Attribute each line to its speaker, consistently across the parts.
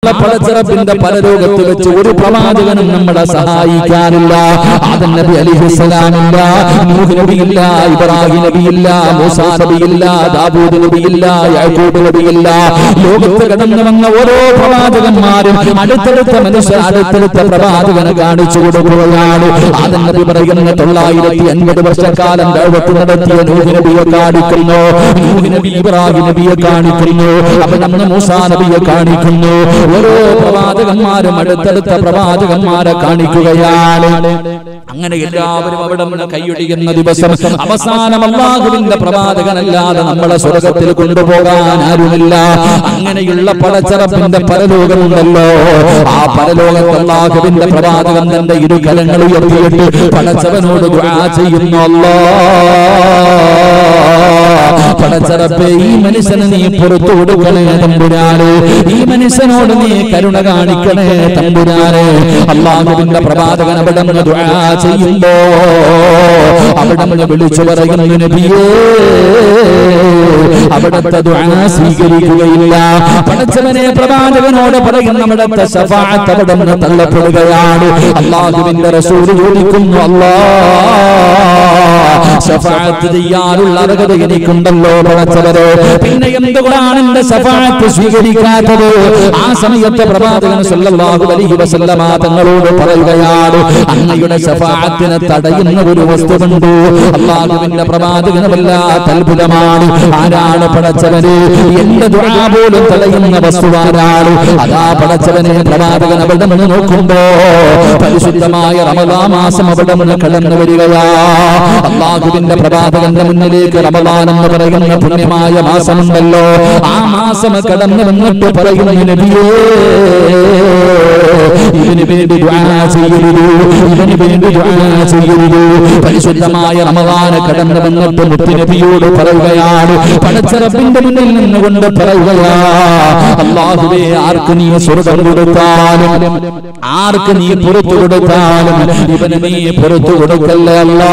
Speaker 1: പടച്ചിറപ്പിന്റെ പരലോകത്ത് വെച്ച് ഒരു പ്രവാചകനും നമ്മളെ സഹായിക്കാനില്ല ആദം നബി അലിഹിസ്സലാമില്ല നൂഹ് നബിയില്ല ഇബ്രാഹിം നബിയില്ല മൂസാ നബിയില്ല ദാവൂദ് നബിയില്ല യാക്കൂബ് നബിയില്ല ലോകത്ത് കടന്നു വന്ന ഓരോ പ്രവാചകന്മാരും അടുത്തടുത്ത മനുഷ്യർ അടുത്തടുത്ത പ്രവാചകനെ കാണിച്ചു കൊടുക്കുകയാണ് ആദം നബി പറയുന്ന തൊള്ളായിരത്തി അൻപത് വർഷക്കാലം ദൗവത്ത് നടത്തിയ നൂഹ് നബിയെ കാണിക്കുന്നു നൂഹ് നബി ഇബ്രാഹിം നബിയെ കാണിക്കുന്നു അവിടെ മൂസാ നബിയെ കാണിക്കുന്നു ഓരോ പ്രവാചകന്മാരും അടുത്തടുത്ത പ്രവാചകന്മാരെ കാണിക്കുകയാണ് അങ്ങനെ എല്ലാവരും അവിടെ നിന്ന് കൈയൊടിയുന്ന ദിവസം അവസാനം അള്ളാഹുവിന്റെ പ്രവാചകനല്ലാതെ നമ്മളെ സ്വർഗത്തിൽ കൊണ്ടുപോകാൻ ആരുമില്ല അങ്ങനെയുള്ള പടച്ചറപ്പിന്റെ പരലോകമുണ്ടല്ലോ ആ പരലോകത്ത് അള്ളാഹുവിന്റെ പ്രവാചകൻ തന്റെ ഇരുകലങ്ങൾ ഉയർത്തിയിട്ട് പടച്ചവനോട് ദുആ ചെയ്യുന്നു അല്ലാ പടച്ചറപ്പേ ഈ മനുഷ്യന് നീ പുറത്തു കൊടുക്കണേ തമ്പുരാനെ ഈ മനുഷ്യനോട് നീ കരുണ കാണിക്കണേ തമ്പുരാനെ അള്ളാഹുവിന്റെ പ്രവാചകൻ അവിടെ നിന്ന് ദുആ ചെയ്യുമ്പോ അവിടെ നിന്ന് വിളിച്ചു പറയുന്നു നബിയേ അവിടുത്തെ ദുആ സ്വീകരിക്കുകയില്ല പടച്ചവനെ പ്രവാചകനോട് പറയുന്ന അവിടുത്തെ ശഫാഅത്ത് അവിടെ നിന്ന് തള്ളപ്പെടുകയാണ് അള്ളാഹുവിന്റെ റസൂൽ ചോദിക്കുന്നു അല്ലാ ശഫാഅത്ത് ചെയ്യാനുള്ള അർഹത എനിക്കുണ്ടല്ലോ പടച്ചവരെ പിന്നെ എന്തുകൊണ്ടാണ് എന്റെ ശഫാഅത്ത് സ്വീകരിക്കാത്തത് ആ സമയത്ത് പ്രവാചകൻ സല്ലല്ലാഹു അലൈഹി വസല്ലമ തങ്ങളോട് പറയുകയാണ് അങ്ങയുടെ ശഫാഅത്തിനെ തടയുന്ന ഒരു വസ്തുവുണ്ട് അള്ളാഹുവിന്റെ പ്രവാചകന് വല്ലാത്ത അത്ഭുതമാണ് ആരാണ് പടച്ചവന് എന്റെ ദുആ പോലും തടയുന്ന വസ്തുവാരാണ് അതാ പടച്ചവനെ പ്രവാചകൻ അവിടെ നിന്ന് നോക്കുമ്പോ പരിശുദ്ധമായ റമദാ മാസം അവിടെ നിന്ന് കടന്നു വരികയാ അള്ളാഹുവിന്റെ പ്രവാചകന്റെ മുന്നിലേക്ക് റമദാൻ എന്ന് പറയുന്ന പുണ്യമായ മാസമുണ്ടല്ലോ ആ മാസം കടന്നു വന്നിട്ട് പറയുന്ന നബിയേ ഇതിനു വേണ്ടി ദുആ ചെയ്യരുത് ഇതിനു വേണ്ടി ദുആ ചെയ്യരുത് പരിശുദ്ധമായ റമദാൻ കടന്നു വന്നിട്ട് മുത്തുനബിയോട് പറയുകയാണ് പടച്ചറപ്പിന്റെ മുന്നിൽ നിന്നുകൊണ്ട് പറയുകയാ അള്ളാഹുവേ ആർക്ക് നീ സ്വർഗം കൊടുത്താലും ആർക്ക് നീ പുറത്തു കൊടുത്താലും ഇവന് നീ പുറത്തു കൊടുക്കല്ലേ അല്ലാ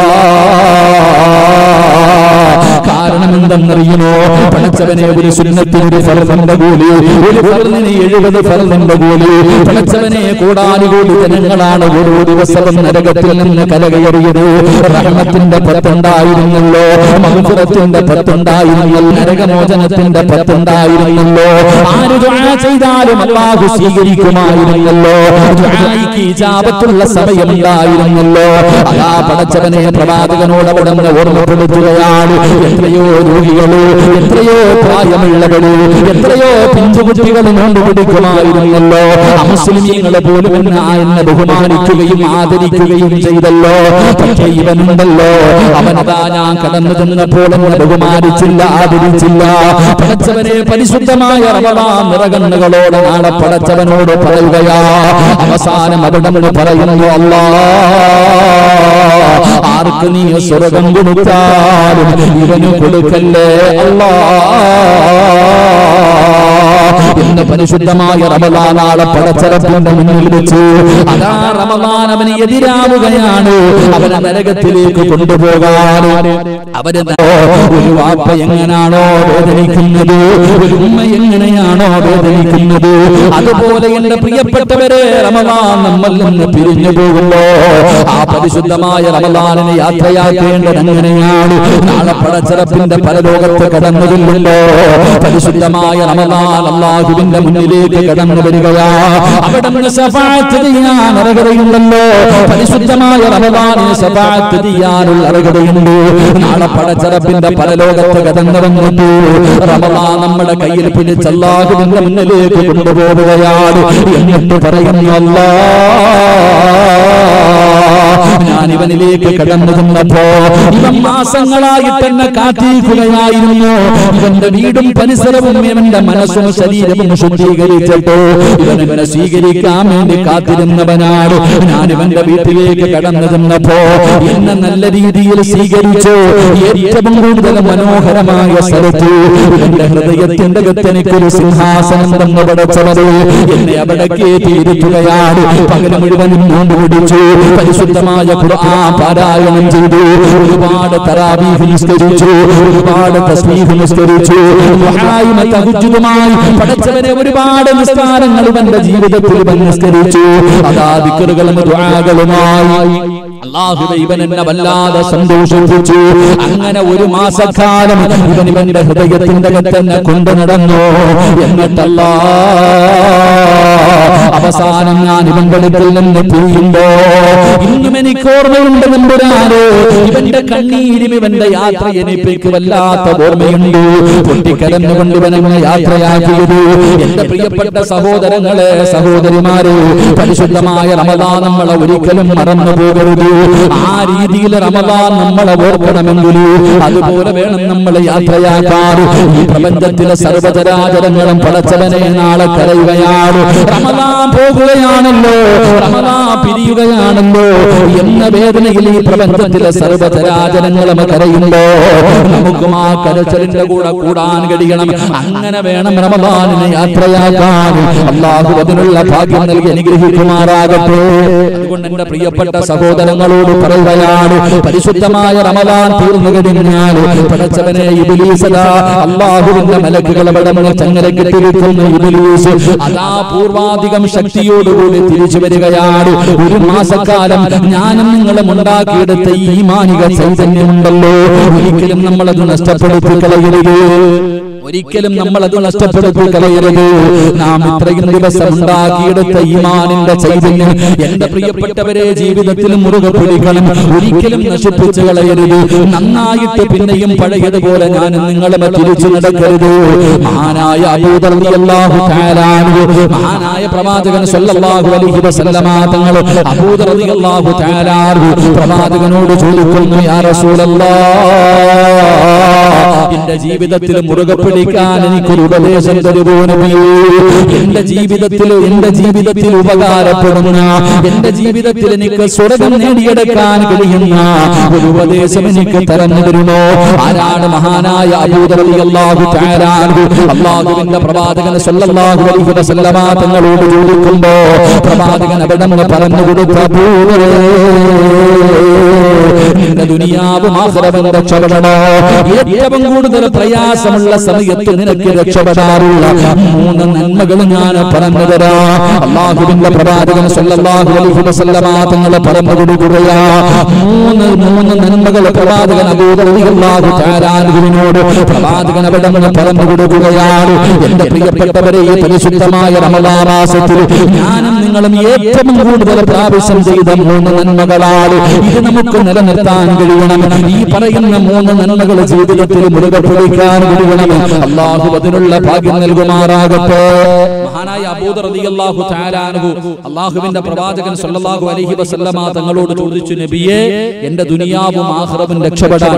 Speaker 1: കാരണം എന്തെന്നറിയുമോ പടച്ചവനെ ഒരു സുന്നത്തിന് ഒരു ഫലത്തിന്റെ കൂലി ഒരു ഫലത്തിന് എഴുപത് ഫലത്തിന്റെ കൂലി പടച്ചവനെ കൂടാനുകൂടി ജനങ്ങളാണ് ഓരോ ദിവസവും നരകത്തിൽ നിന്ന് കലകയറിയത് റഹ്മത്തിന്റെ പത്തുണ്ടായിരുന്നല്ലോ മഹുപുറത്തിന്റെ പത്തുണ്ടായിരുന്നല്ലോ നരകമോചനത്തിന്റെ പത്തുണ്ടായിരുന്നല്ലോ ആര് ദുആ ചെയ്താലും അള്ളാഹു സ്വീകരിക്കുമായിരുന്നല്ലോ ദുആയ്ക്ക് ഇജാബത്തുള്ള സമയമുണ്ടായിരുന്നല്ലോ അതാ പടച്ചവനെ പ്രവാചകനോട് അവിടെ നിന്ന് ഓർമ്മപ്പെടുത്തുകയാണ് എത്രയോ രോഗികള് എത്രയോ പ്രായമുള്ളവര് എത്രയോ പിഞ്ചുകുട്ടികൾ നോണ്ടുപിടിക്കുമായിരുന്നല്ലോ അമുസ്ലിമീങ്ങളെ പോലും എന്നെ ആ എന്നെ ബഹുമാനിക്കുകയും ആദരിക്കുകയും ചെയ്തല്ലോ പക്ഷേ ഇവനുണ്ടല്ലോ അവനതാ ഞാൻ കടന്നു ചെന്നപ്പോൾ എന്നെ ബഹുമാനിച്ചില്ല ആദരിച്ചില്ല പടച്ചവനെ പരിശുദ്ധമായ റമദാ നിറകണ്ണുകളോട് നാളെ പടച്ചവനോട് പറയുകയാ അവസാനം അവിടെ നിന്ന് പറയുന്നു അല്ലാ ആർക്ക് നീ സ്വർഗം കൊടുത്താലും ഇവന് കൊടുക്കല്ലേ അല്ലാ ഇന്ന് പരിശുദ്ധമായ റമദാനാളെ പടച്ചറപ്പിന്റെ മുന്നിൽ വെച്ച് അതാ റമദാൻ അവന് എതിരാവുകയാണ് അവനെ നരകത്തിലേക്ക് കൊണ്ടുപോകാൻ അവന് ഒരു വാപ്പ എങ്ങനാണോ വേദനിക്കുന്നത് ഒരു ഉമ്മ എങ്ങനെയാണോ വേദനിക്കുന്നത് അതുപോലെ എന്റെ പ്രിയപ്പെട്ടവരെ റമദാൻ നമ്മിൽ നിന്ന് പിരിഞ്ഞു പോകുമ്പോ ആ പരിശുദ്ധമായ റമദാനിനെ യാത്രയാക്കേണ്ടത് എങ്ങനെയാണ് നാളെ പടച്ചിറപ്പിന്റെ പരലോകത്ത് കടന്നു ചെല്ലുമ്പോ പരിശുദ്ധമായ റമദാൻ അള്ളാഹുവിന്റെ മുന്നിലേക്ക് കടന്നു വരികയാ അവിടെ നിന്ന് ശഫാഅത്ത് ചെയ്യാൻ അർഹതയുണ്ടല്ലോ പരിശുദ്ധമായ റമദാനിന് ശഫാഅത്ത് ചെയ്യാനുള്ള അർഹതയുണ്ട് നാളെ പടച്ചിറപ്പിന്റെ പരലോകത്ത് കടന്നു വന്നിട്ട് റമദാൻ നമ്മുടെ കയ്യിൽ പിടിച്ച് അള്ളാഹുവിന്റെ മുന്നിലേക്ക് കൊണ്ടുപോവുകയാണ് എന്നിട്ട് പറയുന്നു അല്ലാ ഞാൻ ഇവനിലേക്ക് കടന്നു ചെന്നപ്പോ ഇവൻ മാസങ്ങളായിട്ട് എന്നെ കാത്തിരിക്കുകയായിരുന്നു ഇവന്റെ വീടും പരിസരവും ഇവന്റെ മനസ്സും ശരീരവും ശുദ്ധീകരിച്ചിട്ട് ഇവൻ എന്നെ സ്വീകരിക്കാൻ വേണ്ടി കാത്തിരുന്നവനാണ് ഞാൻ ഇവന്റെ വീട്ടിലേക്ക് കടന്നു ചെന്നപ്പോ എന്നെ നല്ല രീതിയിൽ സ്വീകരിച്ചു ഏറ്റവും കൂടുതൽ മനോഹരമായ സ്ഥലത്ത് ഇവന്റെ ഹൃദയത്തിന്റെ അകത്തെനിക്കൊരു സിംഹാസനം തന്നു പടച്ചവര് എന്നെ അവിടെ കയറ്റിയിരിക്കുകയാണ് പകരം മുഴുവനും നോമ്പ് പിടിച്ചു പരിശുദ്ധമായ ഖുർആൻ പാരായണം ചെയ്തു ഒരുപാട് തറാവീഹ് നിസ്കരിച്ചു ഒരുപാട് തസ്ബീഹ് നിസ്കരിച്ചു ദുആയും തഹജ്ജുദുമായി പടച്ചവനെ പഠിച്ചവനെ ഒരുപാട് നിസ്കാരങ്ങൾ ഇവന്റെ ജീവിതത്തിൽ ഇവൻ നിസ്കരിച്ചു അതാ ദിക്കറുകളും ദുആകളുമായി അള്ളാഹുവെ ഇവൻ എന്നെ വല്ലാതെ സന്തോഷിപ്പിച്ചു അങ്ങനെ ഒരു മാസക്കാലം ഇവൻ ഇവന്റെ ഹൃദയത്തിന്റെ തന്നെ കൊണ്ടു നടന്നു എന്നിട്ടല്ലാ അവസാനം ഞാൻ ഇവന്റെ അടുക്കൽ നിന്ന് പിരിയുമ്പോ ഇന്നും എനിക്ക് ഓർമ്മയുണ്ട് നമ്പുരാനോ ഇവന്റെ കണ്ണീരും ഇവന്റെ യാത്ര എനിക്ക് വല്ലാത്ത ഓർമ്മയുണ്ട് പൊട്ടിക്കരഞ്ഞുകൊണ്ട് ഇവൻ എന്നെ യാത്രയാക്കിയത് എന്റെ പ്രിയപ്പെട്ട സഹോദരങ്ങളെ സഹോദരിമാരെ പരിശുദ്ധമായ റമദാൻ നമ്മളെ ഒരിക്കലും മറന്നു പോകരുത് ആ രീതിയിൽ റമദാൻ നമ്മളെ ഓർക്കണമെങ്കിൽ അതുപോലെ വേണം നമ്മൾ യാത്രയാക്കാൻ ഈ പ്രപഞ്ചത്തിലെ സർവചരാചരങ്ങളും പടച്ചവനെ നാളെ കരയുകയാണ് റമദാൻ പോകുകയാണല്ലോ റമദാൻ പിരിയുകയാണല്ലോ എന്ന വേദനയിൽ ഈ പ്രപഞ്ചത്തിലെ സർവചരാചരങ്ങളും കരയുമ്പോ നമുക്കും ആ കരച്ചലിന്റെ കൂടെ കൂടാൻ കഴിയണം അങ്ങനെ വേണം റമദാനിനെ യാത്രയാക്കാൻ അള്ളാഹു അതിനുള്ള ഭാഗ്യം നൽകി അനുഗ്രഹിക്കുമാറാകട്ടെ അതുകൊണ്ട് എന്റെ പ്രിയപ്പെട്ട സഹോദരങ്ങളോട് പറയുകയാണ് പരിശുദ്ധമായ റമദാൻ തീർന്നു കഴിഞ്ഞാൽ പടച്ചവനെ ഇബിലീസത അള്ളാഹുവിന്റെ മലക്കുകൾ അവിടെ ചങ്ങല കെട്ടിരിക്കുന്ന ഇബിലീസ് അതാ പൂർവാധികം ശക്തിയോടുകൂടി തിരിച്ചു വരികയാണ് ഒരു മാസക്കാലം ഞാനും നിങ്ങളും ഉണ്ടാക്കിയെടുത്ത ഈ മാനിക ചൈതന്യമുണ്ടല്ലോ ഒരിക്കലും നമ്മളത് നഷ്ടപ്പെടുത്തി കളയരുത് ഒരിക്കലും നമ്മൾ അത് നഷ്ടപ്പെടുത്തി കളയരുത് നാം ഇത്രയും ദിവസം ഉണ്ടാക്കിയെടുത്ത ഈമാനിന്റെ ചൈതന്യം എന്റെ പ്രിയപ്പെട്ടവരെ ജീവിതത്തിൽ മുറുകെ പിടിക്കണം ഒരിക്കലും നശിപ്പിച്ചു കളയരുത് നന്നായിട്ട് പിന്നെയും പഴയതുപോലെ ഞാൻ നിങ്ങളെ തിരിച്ചു നടക്കരുത് മഹാനായ അബൂദർദിയല്ലാഹു തആലാഹു മഹാനായ പ്രവാചകൻ സല്ലല്ലാഹു അലൈഹി വസല്ലമ തങ്ങൾ അബൂദർദിയല്ലാഹു തആലാഹു പ്രവാചകനോട് ചോദിക്കുന്നു യാ റസൂലല്ലാഹ് എന്റെ ജീവിതത്തിൽ മുറുകെ പിടിക്കാൻ എനിക്കൊരു ഉപദേശം തരുമോ നബിയേ എന്റെ ജീവിതത്തിൽ എന്റെ ജീവിതത്തിൽ ഉപകാരപ്പെടുന്ന എന്റെ ജീവിതത്തിൽ എനിക്ക് സ്വർഗം നേടിയെടുക്കാൻ കഴിയുന്ന ഒരു ഉപദേശം എനിക്ക് തരഞ്ഞു തരുമോ ആരാണ് മഹാനായ അബൂദറലി അള്ളാഹു അള്ളാഹുവിന്റെ പ്രവാചകൻ സല്ലല്ലാഹു അലൈഹി വസല്ലമ തങ്ങളോട് ചോദിക്കുമ്പോ പ്രവാചകൻ അവിടെ നിന്ന് പറഞ്ഞു കൊടുത്ത അബൂദറേ, നിന്റെ ദുനിയാവും ആഖിറവും രക്ഷപ്പെടണോ ഏറ്റവും കൂടുതൽ പ്രയാസമുള്ള സമയത്ത് നിനക്ക് രക്ഷപ്പെടാറുള്ള മൂന്ന് നന്മകൾ ഞാൻ പറഞ്ഞു തരാം അള്ളാഹുവിന്റെ പ്രവാചകൻ സല്ലല്ലാഹു അലൈഹി വസല്ലമ തങ്ങൾ പറഞ്ഞു കൊടുക്കുകയാ മൂന്ന് മൂന്ന് നന്മകൾ പ്രവാചകൻ അബൂദർഹു താരാനുവിനോട് പ്രവാചകൻ അവിടെ നിന്ന് പറഞ്ഞു കൊടുക്കുകയാണ് എന്റെ പ്രിയപ്പെട്ടവരെ ഈ പരിശുദ്ധമായ റമദാൻ മാസത്തിൽ ഞാനും നിങ്ങളും ഏറ്റവും കൂടുതൽ പ്രാവശ്യം ചെയ്ത മൂന്ന് നന്മകളാണ് ഇത് നമുക്ക് നിലനിർത്താൻ കഴിയണം ഈ പറയുന്ന മൂന്ന് നന്മകൾ ജീവിതത്തിൽ മുറുകെ പിടിക്കാൻ കഴിയണം അള്ളാഹു അതിനുള്ള ഭാഗ്യം നൽകുമാറാകട്ടെ മഹാനായ അബൂദർ റളിയല്ലാഹു തആല അൻഹു അള്ളാഹുവിന്റെ പ്രവാചകൻ സല്ലല്ലാഹു അലൈഹി വസല്ലമ തങ്ങളോട് ചോദിച്ചു നബിയെ എന്റെ ദുനിയാവും ആഖിറവും രക്ഷപ്പെടാൻ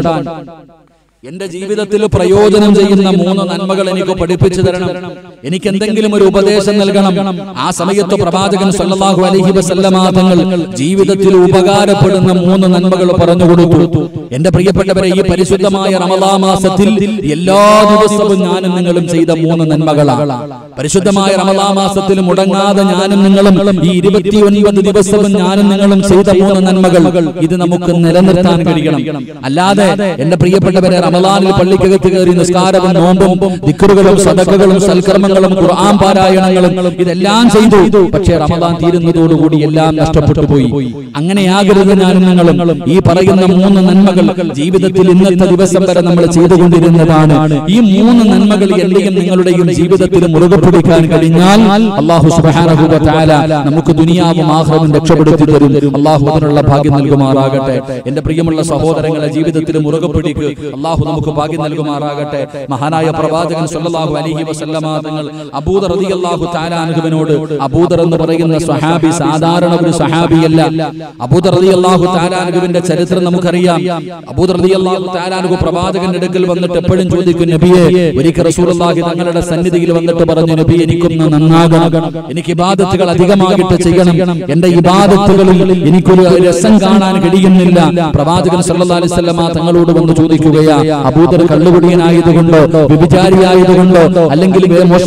Speaker 1: എന്റെ ജീവിതത്തിൽ പ്രയോജനം ചെയ്യുന്ന മൂന്ന് നന്മകൾ എനിക്ക് പഠിപ്പിച്ചു തരണം എനിക്ക് എന്തെങ്കിലും ഒരു ഉപദേശം നൽകണം ആ സമയത്ത് പ്രവാചകൻ സല്ലല്ലാഹു അലൈഹി വസല്ലമ തങ്ങൾ ജീവിതത്തിൽ ഉപകാരപ്പെടുന്ന മൂന്ന് നന്മകൾ പറഞ്ഞു കൊടുത്തു എന്റെ പ്രിയപ്പെട്ടവരെ ഈ പരിശുദ്ധമായ റമദാ മാസത്തിൽ എല്ലാ ദിവസവും ഞാനും നിങ്ങളും ചെയ്ത മൂന്ന് നന്മകളാണ് പരിശുദ്ധമായ റമദാ മാസത്തിൽ മുടങ്ങാതെ ഞാനും നിങ്ങളും ഈ ഇരുപത്തി ഒൻപത് ദിവസവും ഞാനും നിങ്ങളും ചെയ്ത മൂന്ന് നന്മകൾ ഇത് നമുക്ക് നിലനിർത്താൻ കഴിയണം അല്ലാതെ എന്റെ പ്രിയപ്പെട്ടവരെ റമദാനിൽ പള്ളിക്കകത്ത് കയറി നിസ്കാരവും നോമ്പും ദിക്കറുകളും സദക്കകളും സൽക്കർമ്മങ്ങളും ഖുർആൻ പാരായണങ്ങളും ഇതെല്ലാം ചെയ്തു പക്ഷേ റമദാൻ തീരുന്നതോടുകൂടി എല്ലാം നഷ്ടപ്പെട്ടു പോയി അങ്ങനെയാകരുത് ഞാനും നിങ്ങളും ഈ പറയുന്ന മൂന്ന് നന്മകൾ ജീവിതത്തിൽ ഇന്നത്തെ ദിവസം വരെ നമ്മൾ ചെയ്തുകൊണ്ടിരുന്നതാണ് ഈ മൂന്ന് നന്മകൾ എന്റെയും നിങ്ങളുടെയും ജീവിതത്തിൽ മുറുകെ പിടിക്കാൻ കഴിഞ്ഞാൽ അള്ളാഹു സുബ്ഹാനഹു വ തആല നമുക്ക് ദുനിയാവും ആഖിറവും രക്ഷപ്പെടുത്തി തരും അള്ളാഹു അതിനുള്ള ഭാഗ്യം നൽകുമാറാകട്ടെ എന്റെ പ്രിയമുള്ള സഹോദരങ്ങളെ ജീവിതത്തിൽ മുറുകെ പിടിക്ക് അള്ളാഹു നമുക്ക് ഭാഗ്യം നൽകുമാറാകട്ടെ മഹാനായ പ്രവാചകൻ സല്ലല്ലാഹു അലൈഹി വസല്ലമ തങ്ങൾ അബൂദർ റളിയല്ലാഹു തആല അൻഹുവിനോട് അബൂദർ എന്ന് പറയുന്ന സ്വഹാബി സാധാരണ ഒരു സ്വഹാബിയല്ല അബൂദർ റളിയല്ലാഹു തആല അൻഹുവിന്റെ ചരിത്രം നമുക്കറിയാം അബൂദർ റളിയല്ലാഹു തആല അൻഹു പ്രവാചകന്റെ അടുക്കൽ വന്നിട്ട് എപ്പോഴും ചോദിക്കും നബിയെ ഒരിക്കൽ റസൂലുള്ളാഹി തങ്ങളുടെ സന്നിധിയിൽ വന്നിട്ട് പറഞ്ഞു നബി എനിക്കൊന്ന് നന്നാകണം എനിക്ക് ഇബാദത്തുകൾ അധികമായിട്ട് ചെയ്യണം എന്റെ ഇബാദത്തുകളിൽ എനിക്കൊരു രസം കാണാൻ കഴിയുന്നില്ല പ്രവാചകൻ സല്ലല്ലാഹു അലൈഹി വസല്ലമ തങ്ങളോട് വന്ന് ചോദിക്കുകയാ അബൂദർ കള്ളുകുടിയനായതുകൊണ്ടോ വ്യഭിചാരിയായതുകൊണ്ടോ അല്ലെങ്കിൽ വേ- മോശം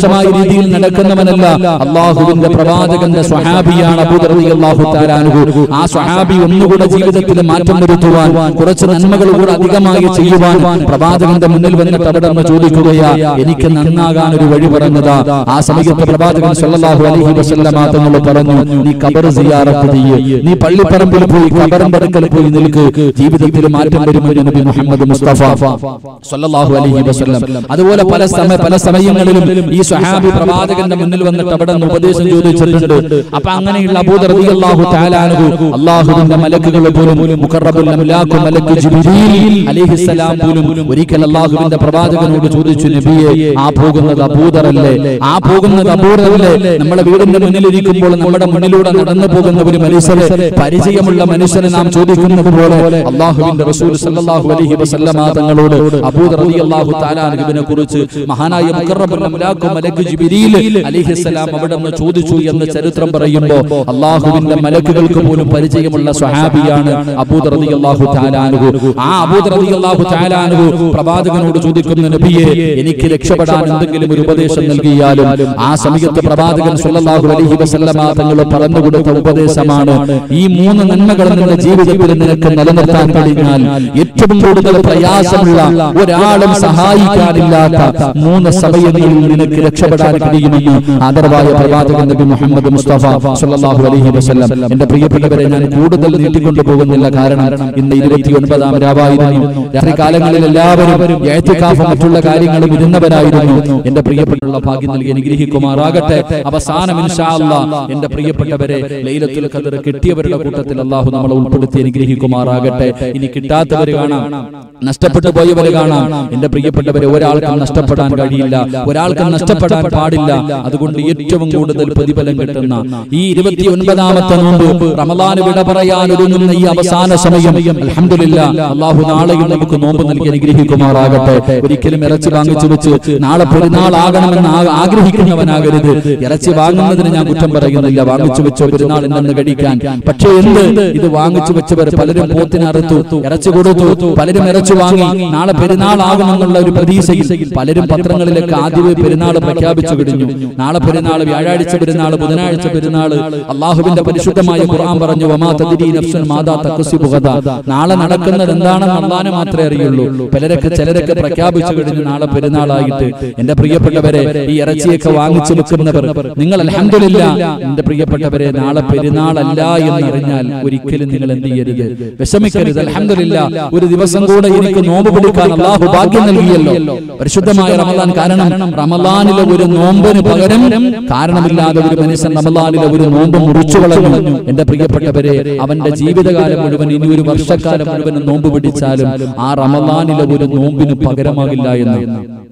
Speaker 1: മോശമായ രീതിയിൽ നടക്കുന്നവനല്ല അള്ളാഹുവിന്റെ പ്രവാചകന്റെ സ്വഹാബിയാണ് അബൂദർദി അള്ളാഹു താലാനുഹു ആ സ്വഹാബി ഒന്നുകൂടെ ജീവിതത്തിൽ മാറ്റം വരുത്തുവാൻ കുറച്ച് നന്മകൾ കൂടെ അധികമായി ചെയ്യുവാൻ പ്രവാചകന്റെ മുന്നിൽ വന്നിട്ട് അവിടെ നിന്ന് ചോദിക്കുകയാ എനിക്ക് നന്നാകാൻ ഒരു വഴി പറഞ്ഞതാ ആ സമയത്ത് പ്രവാചകൻ സല്ലല്ലാഹു അലൈഹി വസല്ലമ തങ്ങൾ പറഞ്ഞു നീ ഖബർ സിയാറത്ത് ചെയ്യ് നീ പള്ളിപ്പറമ്പിൽ പോയി ഖബറിന്റെ അടുക്കൽ പോയി നിൽക്ക് ജീവിതത്തിൽ മാറ്റം വരുമെന്ന് നബി മുഹമ്മദ് മുസ്തഫ സല്ലല്ലാഹു അലൈഹി വസല്ലം അതുപോലെ പല സമയ പല സമയങ്ങളിലും ഈ സ്വഹാബി പ്രവാചകന്റെ മുന്നിൽ വന്നിട്ട് അവിടെ നിന്ന് ഉപദേശം ചോദിച്ചിട്ടുണ്ട് അപ്പൊ അങ്ങനെയുള്ള അബൂദർ റളിയല്ലാഹു തആല അൻഹു അല്ലാഹുവിന്റെ മലക്കുകൾ പോലും മുഖറബുൽ അംലാഖു മലക്ക് ജിബ്രീൽ അലൈഹിസ്സലാം പോലും ഒരിക്കൽ അല്ലാഹുവിന്റെ പ്രവാചകനോട് ചോദിച്ചു നബിയെ ആ പോകുന്നത് അബൂദറല്ലേ ആ പോകുന്നത് അബൂദറല്ലേ നമ്മുടെ വീടിന്റെ മുന്നിലിരിക്കുമ്പോൾ നമ്മുടെ മുന്നിലൂടെ നടന്നു പോകുന്ന ഒരു മനുഷ്യരെ പരിചയമുള്ള മനുഷ്യനെ നാം ചോദിക്കുന്നത് പോലെ അള്ളാഹുവിന്റെ റസൂൽ സല്ലല്ലാഹു അലൈഹി വസല്ലമ തങ്ങളോട് അബൂദർ റളിയല്ലാഹു തആല അൻഹുവിനെ കുറിച്ച് മഹാനായ മുഖറബുൽ അംലാഖു മലക്ക് ജിബ്രീൽ അലൈഹിസ്സലാം അവിടെ നിന്ന് ചോദിച്ചു എന്ന് ചരിത്രം പറയുമ്പോൾ അള്ളാഹുവിന്റെ മലക്കുകൾക്ക് പോലും പരിചയമുള്ള സ്വഹാബിയാണ് അബൂദർ റളിയല്ലാഹു തആല അൻഹു ആ അബൂദർ റളിയല്ലാഹു തആല അൻഹു പ്രവാചകനോട് ചോദിക്കുന്ന നബിയെ എനിക്ക് രക്ഷപ്പെടാൻ എന്തെങ്കിലും ഒരു ഉപദേശം നൽകിയാലും ആ സമയത്ത് പ്രവാചകൻ സല്ലല്ലാഹു അലൈഹി വസല്ലമ തങ്ങൾ പറഞ്ഞു കൊടുത്ത ഉപദേശമാണ് ഈ മൂന്ന് നന്മകൾ നിന്റെ ജീവിതത്തിൽ നിനക്ക് നിലനിർത്താൻ കഴിഞ്ഞാൽ ഏറ്റവും കൂടുതൽ പ്രയാസമുള്ള ഒരാളും സഹായിക്കാനില്ലാത്ത മൂന്ന് സമയങ്ങളിൽ നിനക്ക് രക്ഷപ്പെടാൻ കഴിയുമെന്ന് ആദരവായ പ്രവാചകൻ നബി മുഹമ്മദ് മുസ്തഫ സല്ലല്ലാഹു അലൈഹി വസല്ലം എന്റെ പ്രിയപ്പെട്ടവരെ ഞാൻ കൂടുതൽ നീട്ടിക്കൊണ്ടു പോകുന്നില്ല കാരണം ഇന്ന് ഇരുപത്തി ഒൻപതാം രാവായിരുന്നു രാത്രി കാലങ്ങളിൽ എല്ലാവരും എഴുത്തിക്കാഫും മറ്റുള്ള കാര്യങ്ങളും ഇരുന്നവരായിരുന്നു എന്റെ പ്രിയപ്പെട്ടുള്ള ഭാഗ്യം നൽകി അനുഗ്രഹിക്കുമാറാകട്ടെ അവസാനം ഇൻഷാ അല്ലാഹ് എന്റെ പ്രിയപ്പെട്ടവരെ ലൈലത്തുൽ ഖദർ കിട്ടിയവരുടെ കൂട്ടത്തിൽ അള്ളാഹു നമ്മളെ ഉൾപ്പെടുത്തി അനുഗ്രഹിക്കുമാറാകട്ടെ ഇനി കിട്ടാത്തവര് കാണാം നഷ്ടപ്പെട്ടു പോയവര് കാണാം എന്റെ പ്രിയപ്പെട്ടവരെ ഒരാൾക്കും നഷ്ടപ്പെടാൻ കഴിയില്ല ഒരാൾക്കും നഷ്ടപ്പെടാൻ പാടില്ല അതുകൊണ്ട് ഏറ്റവും കൂടുതൽ പ്രതിഫലം കിട്ടുന്ന ഈ ഇരുപത്തി ഒൻപതാമത്തെ നോമ്പ് റമദാന് വിട പറയാൻ ഒരുങ്ങുന്ന ഈ അവസാന സമയം അൽഹംദുലില്ലാ അള്ളാഹു നാളെയും നമുക്ക് നോമ്പ് നൽകി അനുഗ്രഹിക്കുമാറാകട്ടെ ഒരിക്കലും ഇറച്ചി വാങ്ങിച്ചു വെച്ച് നാളെ പെരുന്നാൾ ആകണമെന്ന് ആ- ആഗ്രഹിക്കുന്നവനാകരുത് ഇറച്ചി വാങ്ങുന്നതിന് ഞാൻ കുറ്റം പറയുന്നില്ല വാങ്ങിച്ചു വെച്ചോ പെരുന്നാൾ ഇന്നെന്ന് കഴിക്കാൻ പക്ഷേ എന്ത് ഇത് വാങ്ങിച്ചു വെച്ചവർ പലരും പോത്തിന് അറുത്തു ഇറച്ചി കൊടുത്തു പലരും ഇറച്ചി വാങ്ങി നാളെ പെരുന്നാൾ ആകുമെന്നുള്ള ഒരു പ്രതീക്ഷയിൽ പലരും പത്രങ്ങളിലൊക്കെ ആദ്യമേ പെരുന്നാൾ പ്രഖ്യാപിച്ചു കഴിഞ്ഞു നാളെ പെരുന്നാൾ വ്യാഴാഴ്ച പെരുന്നാൾ ബുധനാഴ്ച പെരുന്നാൾ അള്ളാഹുവിന്റെ പരിശുദ്ധമായ ഖുർആൻ പറഞ്ഞു വമാ തദ്രി നഫ്സുൻ മാദാ തക്സിബു ഗദാ നാളെ നടക്കുന്നത് എന്താണെന്ന് അള്ളാഹ് മാത്രമേ അറിയുള്ളൂ പലരൊക്കെ ചിലരൊക്കെ പ്രഖ്യാപിച്ചു കഴിഞ്ഞു നാളെ പെരുന്നാളായിട്ട് എന്റെ പ്രിയപ്പെട്ടവരെ ഈ ഇറച്ചിയൊക്കെ വാങ്ങിച്ചു വെക്കുന്നവർ നിങ്ങൾ അൽഹംദുലില്ലാ എന്റെ പ്രിയപ്പെട്ടവരെ നാളെ പെരുന്നാളല്ല എന്നറിഞ്ഞാൽ ഒരിക്കലും നിങ്ങൾ എന്ത് ചെയ്യരുത് വിഷമിക്കരുത് അൽഹംദുലില്ലാ ഒരു ദിവസം കൂടെ എനിക്ക് നോമ്പ് പിടിക്കാൻ അള്ളാഹു ഭാഗ്യം നൽകിയല്ലോ പരിശുദ്ധമായ റമദാൻ കാരണം റമദാനിലെ ഒരു നോമ്പിന് പകരം കാരണമില്ലാതെ ഒരു മനുഷ്യൻ റമദാനിലെ ഒരു നോമ്പ് മുറിച്ചു കളഞ്ഞു എന്റെ പ്രിയപ്പെട്ടവരെ അവന്റെ ജീവിതകാലം മുഴുവൻ ഇനി ഒരു വർഷക്കാലം മുഴുവൻ നോമ്പ് പിടിച്ചാലും ആ റമദാനിലെ ഒരു നോമ്പിന് പകരമാകില്ല എന്ന്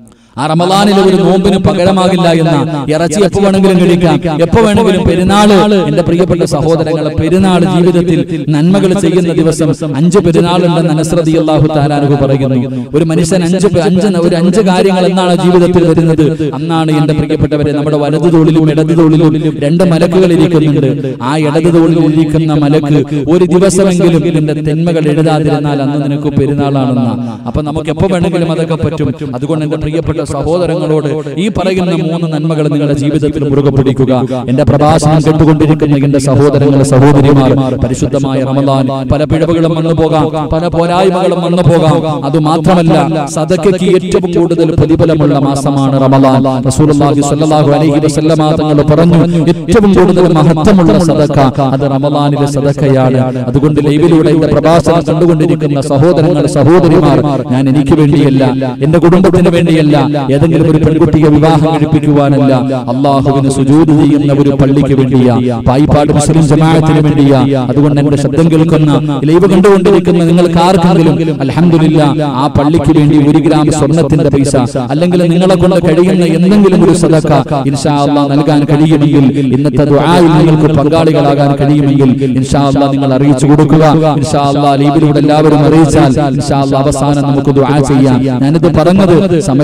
Speaker 1: ആ റമദാനിലെ ഒരു നോമ്പിന് പകരമാകില്ല എന്ന ഇറച്ചി എപ്പോ വേണമെങ്കിലും കഴിക്കാം എപ്പോ വേണമെങ്കിലും പെരുന്നാള് എന്റെ പ്രിയപ്പെട്ട സഹോദരങ്ങളെ പെരുന്നാൾ ജീവിതത്തിൽ നന്മകൾ ചെയ്യുന്ന ദിവസം അഞ്ച് പെരുന്നാളുണ്ടെന്ന് അനസ്രതി അള്ളാഹു താലാനുഹു പറയുന്നു ഒരു മനുഷ്യൻ അഞ്ച് പെ- അഞ്ച് ന- ഒരു അഞ്ച് കാര്യങ്ങൾ എന്നാണ് ജീവിതത്തിൽ വരുന്നത് അന്നാണ് എന്റെ പ്രിയപ്പെട്ടവരെ നമ്മുടെ വലതു തോളിലും ഇടതു തോളിലും രണ്ട് മലക്കുകൾ ഇരിക്കുന്നുണ്ട് ആ ഇടതു തോളിൽ ഇരിക്കുന്ന മലക്ക് ഒരു ദിവസമെങ്കിലും ഇതിന്റെ തിന്മകൾ എഴുതാതിരുന്നാൽ അന്ന് നിനക്ക് പെരുന്നാളാണെന്ന അപ്പൊ നമുക്ക് എപ്പോ വേണമെങ്കിലും അതൊക്കെ പറ്റും അതുകൊണ്ട് എന്റെ പ്രിയപ്പെട്ട സഹോദരങ്ങളോട് ഈ പറയുന്ന മൂന്ന് നന്മകൾ നിങ്ങളുടെ ജീവിതത്തിൽ മുറുകെ പിടിക്കുക എന്റെ പ്രഭാഷണം കേട്ടുകൊണ്ടിരിക്കുന്ന എന്റെ സഹോദരങ്ങളെ സഹോദരിമാർ പരിശുദ്ധമായ റമദാൻ പല പിഴവുകളും വന്നു പോകാം പല പോരായ്മകളും വന്നു പോകാം അത് മാത്രമല്ല സദക്കയ്ക്ക് ഏറ്റവും കൂടുതൽ പ്രതിഫലമുള്ള മാസമാണ് റമദാൻ റസൂലുള്ളാഹി സ്വല്ലല്ലാഹു അലൈഹി വസല്ലമ തങ്ങൾ പറഞ്ഞു ഏറ്റവും കൂടുതൽ മഹത്വമുള്ള സദക്ക അത് റമദാനിലെ സദക്കയാണ് അതുകൊണ്ട് ലൈവിലൂടെ എന്റെ പ്രഭാഷണം കണ്ടുകൊണ്ടിരിക്കുന്ന സഹോദരങ്ങൾ സഹോദരിമാർ ഞാൻ എനിക്ക് വേണ്ടിയല്ല എന്റെ കുടുംബത്തിന് വേണ്ടിയല്ല ഏതെങ്കിലും ഒരു പെൺകുട്ടിയെ വിവാഹം കഴിപ്പിക്കുവാനല്ല അള്ളാഹുവിന് സുജൂദ് ചെയ്യുന്ന ഒരു പള്ളിക്ക് വേണ്ടിയാ പായിപ്പാട് മുസ്ലിം ജമാഅത്തിന് വേണ്ടിയാ അതുകൊണ്ട് എന്റെ ശബ്ദം കേൾക്കുന്ന ലൈവ് കണ്ടുകൊണ്ടിരിക്കുന്ന നിങ്ങൾക്ക് ആർക്കെങ്കിലും അൽഹംദുലില്ലാ ആ പള്ളിക്ക് വേണ്ടി ഒരു ഗ്രാം സ്വർണത്തിന്റെ പൈസ അല്ലെങ്കിൽ നിങ്ങളെ കൊണ്ട് കഴിയുന്ന എന്തെങ്കിലും ഒരു സദക്ക ഇൻഷാ അള്ളാഹ് നൽകാൻ കഴിയുമെങ്കിൽ ഇന്നത്തെ ദുആയിൽ നിങ്ങൾക്ക് പങ്കാളികളാകാൻ കഴിയുമെങ്കിൽ ഇൻഷാ അള്ളാഹ് നിങ്ങൾ അറിയിച്ചു കൊടുക്കുക ഇൻഷാ അള്ളാഹ് ലൈവിലൂടെ എല്ലാവരും അറിയിച്ചാൽ ഇൻഷാ അള്ളാഹ് അവസാനം നമുക്ക് ദുആ ചെയ്യാം ഞാനിത് പറഞ്ഞത് സമയം നമുക്ക്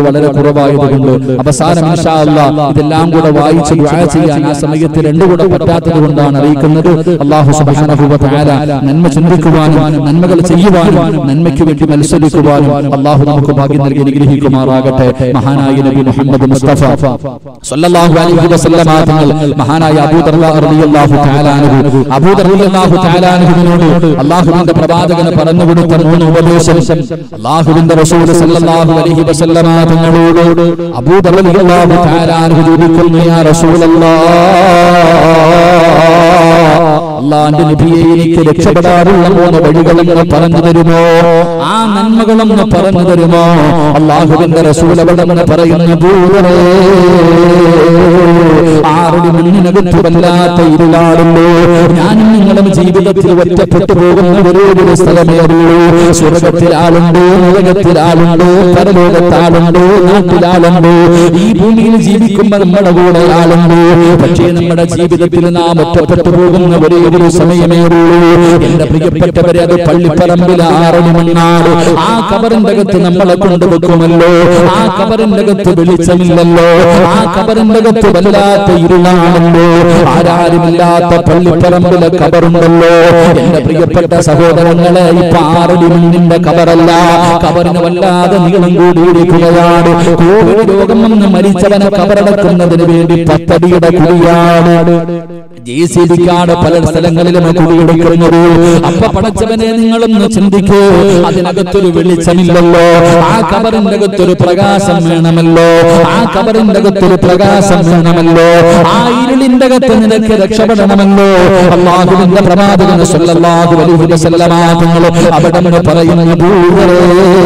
Speaker 1: വളരെ കുറവായതുകൊണ്ട് അവസാനം ഇൻഷാ അല്ലാ ഇതെല്ലാം കൂടെ വായിച്ച് ദുആ ചെയ്യാൻ ആ സമയത്ത് രണ്ടു കൂടെ പറ്റാത്തത് കൊണ്ടാണ് അറിയിക്കുന്നത് അള്ളാഹു സുബ്ഹാനഹു വ തആല നന്മ ചിന്തിക്കുവാനും നന്മകൾ ചെയ്യുവാനും നന്മയ്ക്ക് വേണ്ടി മത്സരിക്കുവാനും അള്ളാഹു നമുക്ക് ഭാഗ്യം നൽകി അനുഗ്രഹിക്കുമാറാകട്ടെ മഹാനായ നബി മുഹമ്മദ് മുസ്തഫ സല്ലല്ലാഹു അലൈഹി വസല്ലമ തങ്ങൾ മഹാനായ അബൂ ദർദ റളിയല്ലാഹു തആല അൻഹു അബൂ ദർദ റളിയല്ലാഹു തആല അൻഹുവിനോട് അള്ളാഹുവിന്റെ പ്രവാചകന് പറഞ്ഞു കൊടുത്ത മൂന്ന് ഉപദേശം അള്ളാഹുവിന്റെ റസൂൽ സല്ലല്ലാഹു അലൈഹി വസല്ലമ തങ്ങളോട് അബൂ ദർദ റളിയല്ലാഹു തആല അൻഹു ചോദിക്കുന്നു യാ റസൂലല്ലാഹ് അള്ളാന്റെ നബിയെ എനിക്ക് രക്ഷപ്പെടാറുള്ള മൂന്ന് വഴികളെന്ന് പറഞ്ഞു തരുമോ ആ നന്മകളെന്ന് പറഞ്ഞു തരുമോ അള്ളാഹുവിന്റെ റസൂൽ അവിടെ നിന്ന് പറയുന്നു ദൂരെ ആരുടെ മണ്ണിനകത്ത് വല്ലാത്ത ഇരുളാടുള്ളൂ ഞാനും നിങ്ങളും ജീവിതത്തിൽ ഒറ്റപ്പെട്ടു പോകുന്ന ഒരേ ഒരു സ്ഥലമേ അറിയൂ സ്വർഗത്തിലാളുണ്ടോ നരകത്തിലാളുണ്ടോ പരലോകത്താളുണ്ടോ നാട്ടിലാളുണ്ടോ ഈ ഭൂമിയിൽ ജീവിക്കുമ്പോൾ നമ്മുടെ കൂടെ ആളുണ്ടോ പക്ഷേ നമ്മുടെ ജീവിതത്തിൽ നാം ഒറ്റപ്പെട്ടു പോകുന്ന ഒരേ ഒരു സമയമേ ഉള്ളൂ എന്റെ പ്രിയപ്പെട്ടവരെ അത് പള്ളിപ്പറമ്പിൽ ആറണി മണ്ണാട് ആ കബറിന്റെ അകത്ത് നമ്മളെ കൊണ്ടുവെക്കുമല്ലോ ആ കബറിന്റെ അകത്ത് വെളിച്ചമില്ലല്ലോ ആ കബറിന്റെ അകത്ത് വല്ലാത്ത ഇരുളാണല്ലോ ആരാരുമില്ലാത്ത പള്ളിപ്പറമ്പിലെ കബറുണ്ടല്ലോ എന്റെ പ്രിയപ്പെട്ട സഹോദരങ്ങളെ ഇപ്പൊ ആറടി മണ്ണിന്റെ കബറല്ല കബറിന് വല്ലാതെ നീളം കൂടിയിരിക്കുകയാണ് കോവിഡ് രോഗം വന്ന് മരിച്ചവനെ കബറടക്കുന്നതിന് വേണ്ടി പത്തടിയുടെ കുഴിയാണ് ജെ സി ബിക്കാണ് പല സ്ഥലങ്ങളിലും കുടിയെടുക്കുന്നത് അപ്പൊ പടച്ചവനെ നിങ്ങളൊന്ന് ചിന്തിക്കൂ അതിനകത്തൊരു വെളിച്ചമില്ലല്ലോ ആ കബറിന്റെ അകത്തൊരു പ്രകാശം വേണമല്ലോ ആ കബറിന്റെ അകത്തൊരു പ്രകാശം വേണമല്ലോ ആ ഇരുളിന്റെ അകത്ത് നിനക്ക് രക്ഷപ്പെടണമല്ലോ അള്ളാഹുവിന്റെ പ്രവാചകന് സല്ലല്ലാഹു അലൈഹി വസല്ലമ തങ്ങൾ അവിടെ നിന്ന് പറയുന്നു ദൂരെ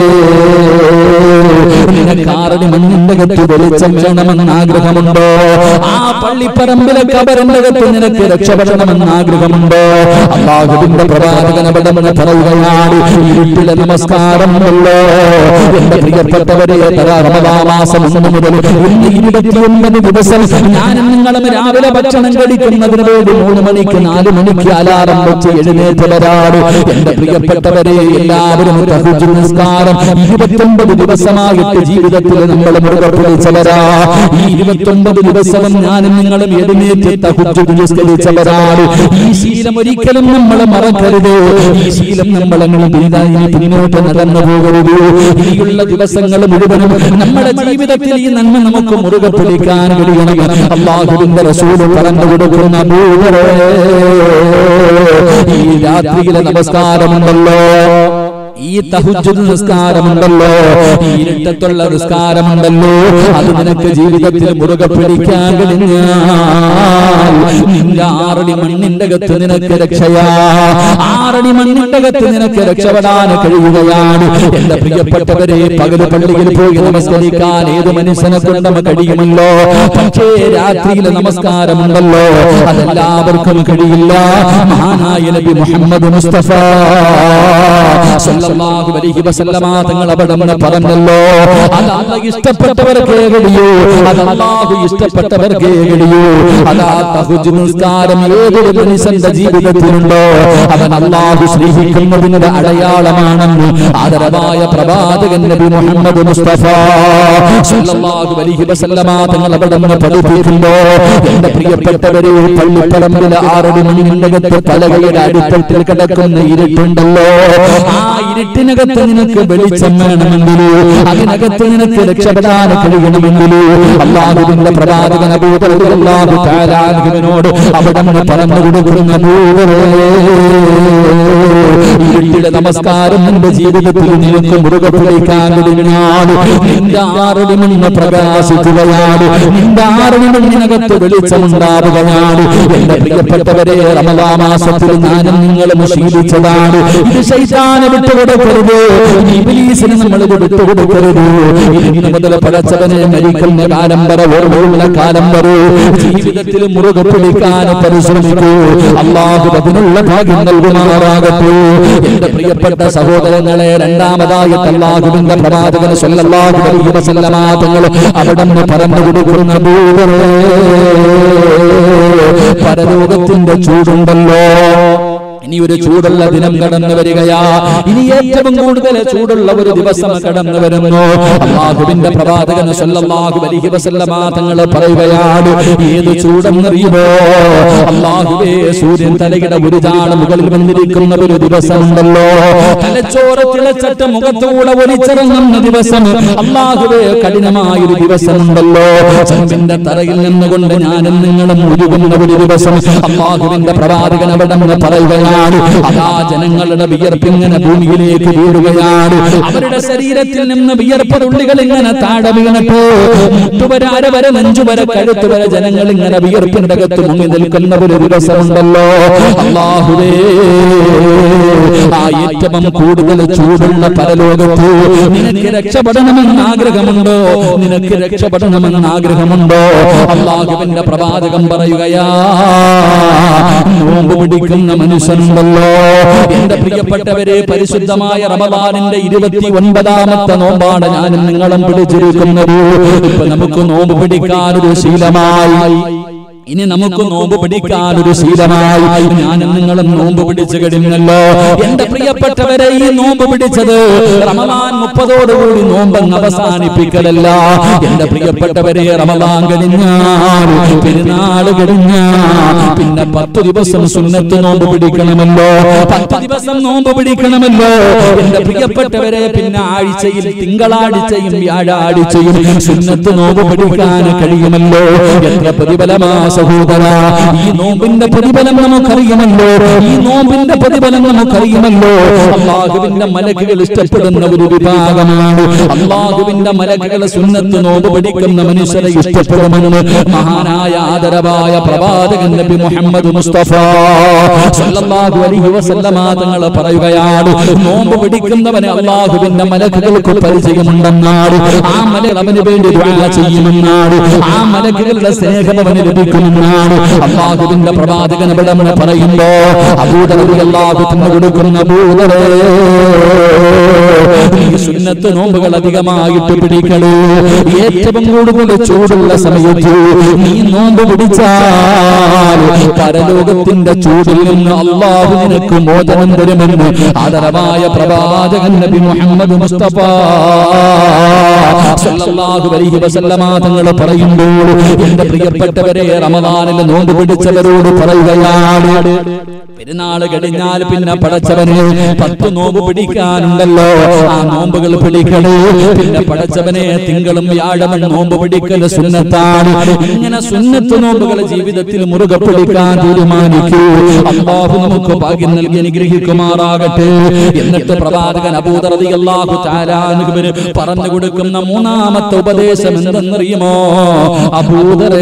Speaker 1: നിനക്ക് ആറടി മണ്ണിന്റെ അകത്ത് വെളിച്ചം വേണമെന്ന് ആഗ്രഹമുണ്ടോ ആ പള്ളിപ്പറമ്പിലെ കബറിന്റെ അകത്ത് നിനക്ക് രക്ഷപ്പെടണമെന്ന് ആഗ്രഹമുണ്ടോ അള്ളാഹുവിന്റെ പ്രവാചകൻ അവിടെ നിന്ന് പറയുകയാണ് ഇരുട്ടിലെ നമസ്കാരം ഉണ്ടല്ലോ എന്റെ പ്രിയപ്പെട്ടവരെ റമദാമാസം ഒന്ന് മുതൽ ഇന്ന് ഇരുപത്തിയൊൻപത് ദിവസം ഞാനും നിങ്ങളും രാവിലെ ഭക്ഷണം കഴിക്കുന്നതിന് വേണ്ടി മൂന്ന് മണിക്ക് നാല് മണിക്ക് അലാറം വെച്ച് എഴുന്നേറ്റവരാണ് എന്റെ പ്രിയപ്പെട്ടവരെ എല്ലാവരും തഹജ്ജുദ് നിസ്കാരം ഇരുപത്തൊമ്പത് ദിവസമായിട്ട് ജീവിതത്തിൽ നമ്മൾ മുറുകെ പിടിച്ചവരാ ഈ ഇരുപത്തൊമ്പത് ദിവസവും ഞാനും നിങ്ങളും എഴുന്നേറ്റ് തഹജ്ജുദ് നിസ്കരിച്ചവരാണ് ഈ ശീലം ഒരിക്കലും നമ്മൾ മറക്കരുത് ഈ ശീലം നമ്മൾ അങ്ങനെ പിന്നോട്ട് നടന്നു പോകരുത് ഇനിയുള്ള ദിവസങ്ങൾ മുഴുവനും നമ്മുടെ ജീവിതത്തിൽ ഈ നന്മ നമുക്ക് മുറുകെ പിടിക്കാൻ കഴിയണം അള്ളാഹുവിന്റെ റസൂൽ പറഞ്ഞു കൊടുക്കുന്ന ഭൂതരേ ഈ രാത്രിയിലെ നമസ്കാരമുണ്ടല്ലോ ഈ തഹുജുദ് നിസ്കാരമുണ്ടല്ലോ ഈ ഇരുട്ടത്തുള്ള നിസ്കാരമുണ്ടല്ലോ അത് നിനക്ക് ജീവിതത്തിൽ മുറുകെ പിടിക്കാൻ കഴിഞ്ഞാൽ നിന്റെ ആറടി മണ്ണിന്റെ അകത്ത് നിനക്ക് രക്ഷയാ ആറടി മണ്ണിന്റെ അകത്ത് നിനക്ക് രക്ഷപ്പെടാൻ കഴിയുകയാണ് എന്റെ പ്രിയപ്പെട്ടവരെ പകല് പള്ളിയിൽ പോയി നമസ്കരിക്കാൻ ഏത് മനുഷ്യനെ കൊണ്ടും കഴിയുമല്ലോ പക്ഷേ രാത്രിയിലെ നമസ്കാരമുണ്ടല്ലോ അതെല്ലാവർക്കും കഴിയില്ല മഹാനായ നബി മുഹമ്മദ് മുസ്തഫ സല്ലല്ലാഹു അലൈഹി വസല്ലമ തങ്ങൾ അവിടെ നിന്ന് പറഞ്ഞല്ലോ അത് അല്ലാഹ് ഇഷ്ടപ്പെട്ടവർക്ക് കഴിയൂ അത് അല്ലാഹു ഇഷ്ടപ്പെട്ടവർക്ക് കഴിയൂ അതാ തഹജ്ജുദ് നിസ്കാരം ഏതൊരു മനുഷ്യന്റെ ജീവിതത്തിലുണ്ടോ അവൻ അല്ലാഹു സ്നേഹിക്കുന്നതിന്റെ അടയാളമാണെന്ന് ആദരവായ പ്രവാചകൻ നബി മുഹമ്മദ് മുസ്തഫ സല്ലല്ലാഹു അലൈഹി വസല്ലമ തങ്ങൾ അവിടെ നിന്ന് പഠിപ്പിക്കുമ്പോ എന്റെ പ്രിയപ്പെട്ടവരെ പള്ളിപ്പറമ്പിലെ ആറടി മണ്ണിന്റെ അകത്ത് പലകയുടെ അടിത്തട്ടിൽ കിടക്കുന്ന ഇരുട്ടുണ്ടല്ലോ ആ ഇരുട്ടിനകത്ത് നിനക്ക് വെളിച്ചം വേണമെങ്കിലോ അതിനകത്ത് നിനക്ക് രക്ഷപ്പെടാൻ കഴിയണമെങ്കിലോ അള്ളാഹുവിന്റെ പ്രവാചകൻ അബൂബക്കർ താരാനുവിനോട് അവിടെ നിന്ന് പറഞ്ഞു കൊടുക്കുന്ന ഇരുട്ടിയുടെ നമസ്കാരം നിന്റെ ജീവിതത്തിൽ നിനക്ക് മുറുകെ പിടിക്കാൻ കഴിഞ്ഞാൽ നിന്റെ ആറടി മണ്ണ് പ്രകാശിക്കുകയാണ് നിന്റെ ആറടി മണ്ണിനകത്ത് വെളിച്ചമുണ്ടാവുകയാണ് എന്റെ പ്രിയപ്പെട്ടവരെ റമദാ മാസത്തിൽ ഞാനും നിങ്ങളും ശീലിച്ചതാണ് ഇത് ശൈത്താനെ വിട്ടുകൊടുക്കരുത് ഇബിലീസിന് നമ്മൾ വിട്ടുകൊടുക്കരുത് ഇന്ന് മുതൽ പടച്ചവനെ മരിക്കുന്ന കാലം വരെ ഓർമ്മയുള്ള കാലം വരെ ജീവിതത്തിൽ മുറുകെ പിടിക്കാൻ പരിശ്രമിക്കൂ അള്ളാഹു അതിനുള്ള ഭാഗ്യം നൽകുമാറാകട്ടെ എന്റെ പ്രിയപ്പെട്ട സഹോദരങ്ങളെ രണ്ടാമതായി അള്ളാഹുവിന്റെ പ്രവാചകൻ സല്ലല്ലാഹു അലൈഹി വസല്ലമ തങ്ങൾ അവിടെ നിന്ന് പറഞ്ഞു കൊടുക്കുന്ന ദൂതരേ പരലോകത്തിന്റെ ചൂടുണ്ടല്ലോ ഇനി ഒരു ചൂടുള്ള ദിനം കടന്നു വരികയാ ഇനി ഏറ്റവും കൂടുതൽ ചൂടുള്ള ഒരു ദിവസം കടന്നു വരുന്നു അള്ളാഹുവിന്റെ പ്രവാചകൻ സല്ലല്ലാഹു അലൈഹി വസല്ലമ തങ്ങൾ പറയുകയാണ് ഏത് ചൂടെന്നറിയുമോ അള്ളാഹുവേ സൂര്യൻ തലയുടെ ഒരു ചാള മുകളിൽ വന്നിരിക്കുന്ന ഒരു ദിവസമുണ്ടല്ലോ തലച്ചോറ് തിളച്ചട്ട് മുഖത്തൂടെ ഒലിച്ചിറങ്ങുന്ന ദിവസം അള്ളാഹുവേ കഠിനമായ ഒരു ദിവസമുണ്ടല്ലോ ചന്ദ്രന്റെ തറയിൽ നിന്നുകൊണ്ട് ഞാനും നിങ്ങളും ഉരുകുന്ന ഒരു ദിവസം അള്ളാഹുവിന്റെ പ്രവാചകൻ അവിടെ നിന്ന് പറയുകയാണ് അതാ ജനങ്ങളുടെ വിയർപ്പിങ്ങനെ ഭൂമിയിലേക്ക് വീഴുകയാണ് അവരുടെ ശരീരത്തിൽ നിന്ന് വിയർപ്പ് തുള്ളികൾ ഇങ്ങനെ താഴെ വീണിട്ട് മുട്ടുവരെ അരവരെ നെഞ്ചുവരെ കഴുത്തുവരെ ജനങ്ങൾ ഇങ്ങനെ വിയർപ്പിന്റെ അകത്ത് മുങ്ങി നിൽക്കുന്ന ഒരു ദിവസമുണ്ടല്ലോ അള്ളാഹുവേ ആ ഏറ്റവും കൂടുതൽ ചൂടുള്ള പരലോകത്ത് നിനക്ക് രക്ഷപ്പെടണമെന്ന് ആഗ്രഹമുണ്ടോ നിനക്ക് രക്ഷപ്പെടണമെന്ന് ആഗ്രഹമുണ്ടോ അള്ളാഹുവിന്റെ പ്രവാചകം പറയുകയാ നോമ്പ് പിടിക്കുന്ന മനുഷ്യനുണ്ടല്ലോ എന്റെ പ്രിയപ്പെട്ടവരെ പരിശുദ്ധമായ റമദാനിന്റെ ഇരുപത്തി ഒൻപതാമത്തെ നോമ്പാണ് ഞാനും നിങ്ങളും പിടിച്ചിരിക്കുന്നത് ഇപ്പൊ നമുക്ക് നോമ്പ് പിടിക്കാനൊരു ശീലമായി ഇനി നമുക്ക് നോമ്പ് പിടിക്കാൻ ഒരു ശീലമായി ഞാനും നിങ്ങളും നോമ്പ് പിടിച്ചു കഴിഞ്ഞല്ലോ എന്റെ പ്രിയപ്പെട്ടവരെ ഈ നോമ്പ് പിടിച്ചത് റമദാൻ മുപ്പതോടുകൂടി നോമ്പങ്ങ് അവസാനിപ്പിക്കലല്ല എന്റെ പ്രിയപ്പെട്ടവരെ റമദാൻ കഴിഞ്ഞാൽ പെരുന്നാൾ കഴിഞ്ഞ പിന്നെ പത്ത് ദിവസം സുന്നത്ത് നോമ്പ് പിടിക്കണമല്ലോ പത്ത് ദിവസം നോമ്പ് പിടിക്കണമല്ലോ എന്റെ പ്രിയപ്പെട്ടവരെ പിന്നെ ആഴ്ചയിൽ തിങ്കളാഴ്ചയും വ്യാഴാഴ്ചയും സുന്നത്ത് നോമ്പ് പിടിക്കാൻ കഴിയുമല്ലോ എത്ര പ്രതിഫലമാ സഹോദര ഈ നോമ്പിന്റെ പ്രതിഫലം നമുക്കറിയുമല്ലോ ഈ നോമ്പിന്റെ പ്രതിഫലം നമുക്കറിയുമല്ലോ അള്ളാഹുവിന്റെ മലക്കുകൾ ഇഷ്ടപ്പെടുന്ന ഒരു വിഭാഗമാണ് അള്ളാഹുവിന്റെ മലക്കുകൾ സുന്നത്ത് നോമ്പ് പിടിക്കുന്ന മനുഷ്യരെ ഇഷ്ടപ്പെടുമെന്ന് മഹാനായ ആദരവായ പ്രവാചകൻ നബി മുഹമ്മദ് മുസ്തഫ സല്ലല്ലാഹു അലൈഹി വസല്ലമ തങ്ങൾ പറയുകയാണ് നോമ്പ് പിടിക്കുന്നവന് അള്ളാഹുവിന്റെ മലക്കുകൾക്ക് പരിചയമുണ്ടെന്നാണ് ആ മലകൾ അവന് വേണ്ടി ദുആ ചെയ്യുമെന്നാണ് ആ മലക്കുകളുടെ സ്നേഹം അവന് ലഭിക്കുമെന്നാണ് അള്ളാഹുവിന്റെ പ്രവാചകൻ ഇവിടെ നമ്മൾ പറയുമ്പോ അബൂദറബി അള്ളാഹു തന്നെ കൊടുക്കുന്ന അബൂദറേ നീ സുന്നത്ത് നോമ്പുകൾ അധികമായിട്ട് പിടിക്കണേ ഏറ്റവും കൂടുതൽ ചൂടുള്ള സമയത്ത് നീ നോമ്പ് പിടിച്ചാൽ പരലോകത്തിന്റെ ചൂടിൽ നിന്ന് അള്ളാഹു നിനക്ക് മോചനം തരുമെന്ന് ആദരവായ പ്രവാചകൻ നബി മുഹമ്മദ് മുസ്തഫ സല്ലല്ലാഹു അലൈഹി വസല്ലമ തങ്ങൾ പറയുമ്പോൾ എന്റെ പ്രിയപ്പെട്ടവരെ റമദാനിൽ നോമ്പ് പിടിച്ചവരോട് പറയുകയാണ് പെരുന്നാൾ കഴിഞ്ഞാൽ പിന്നെ പടച്ചവന് പത്ത് നോമ്പ് പിടിക്കാനുണ്ടല്ലോ ആ നോമ്പുകൾ പിടിക്കണേ പിന്നെ പടച്ചവനെ തിങ്കളും വ്യാഴവും നോമ്പ് പിടിക്കൽ സുന്നത്താണ് ഇങ്ങനെ സുന്നത്ത് നോമ്പുകൾ ജീവിതത്തിൽ മുറുകെ പിടിക്കാൻ തീരുമാനിക്കൂ അള്ളാഹു നമുക്ക് ഭാഗ്യം നൽകി അനുഗ്രഹിക്കുമാറാകട്ടെ എന്നിട്ട് പ്രവാചകൻ അബൂദറതി അള്ളാഹു താരാനുഗമന് പറഞ്ഞു കൊടുക്കുന്ന മൂന്നാമത്തെ ഉപദേശം എന്തെന്നറിയുമോ അബൂദറേ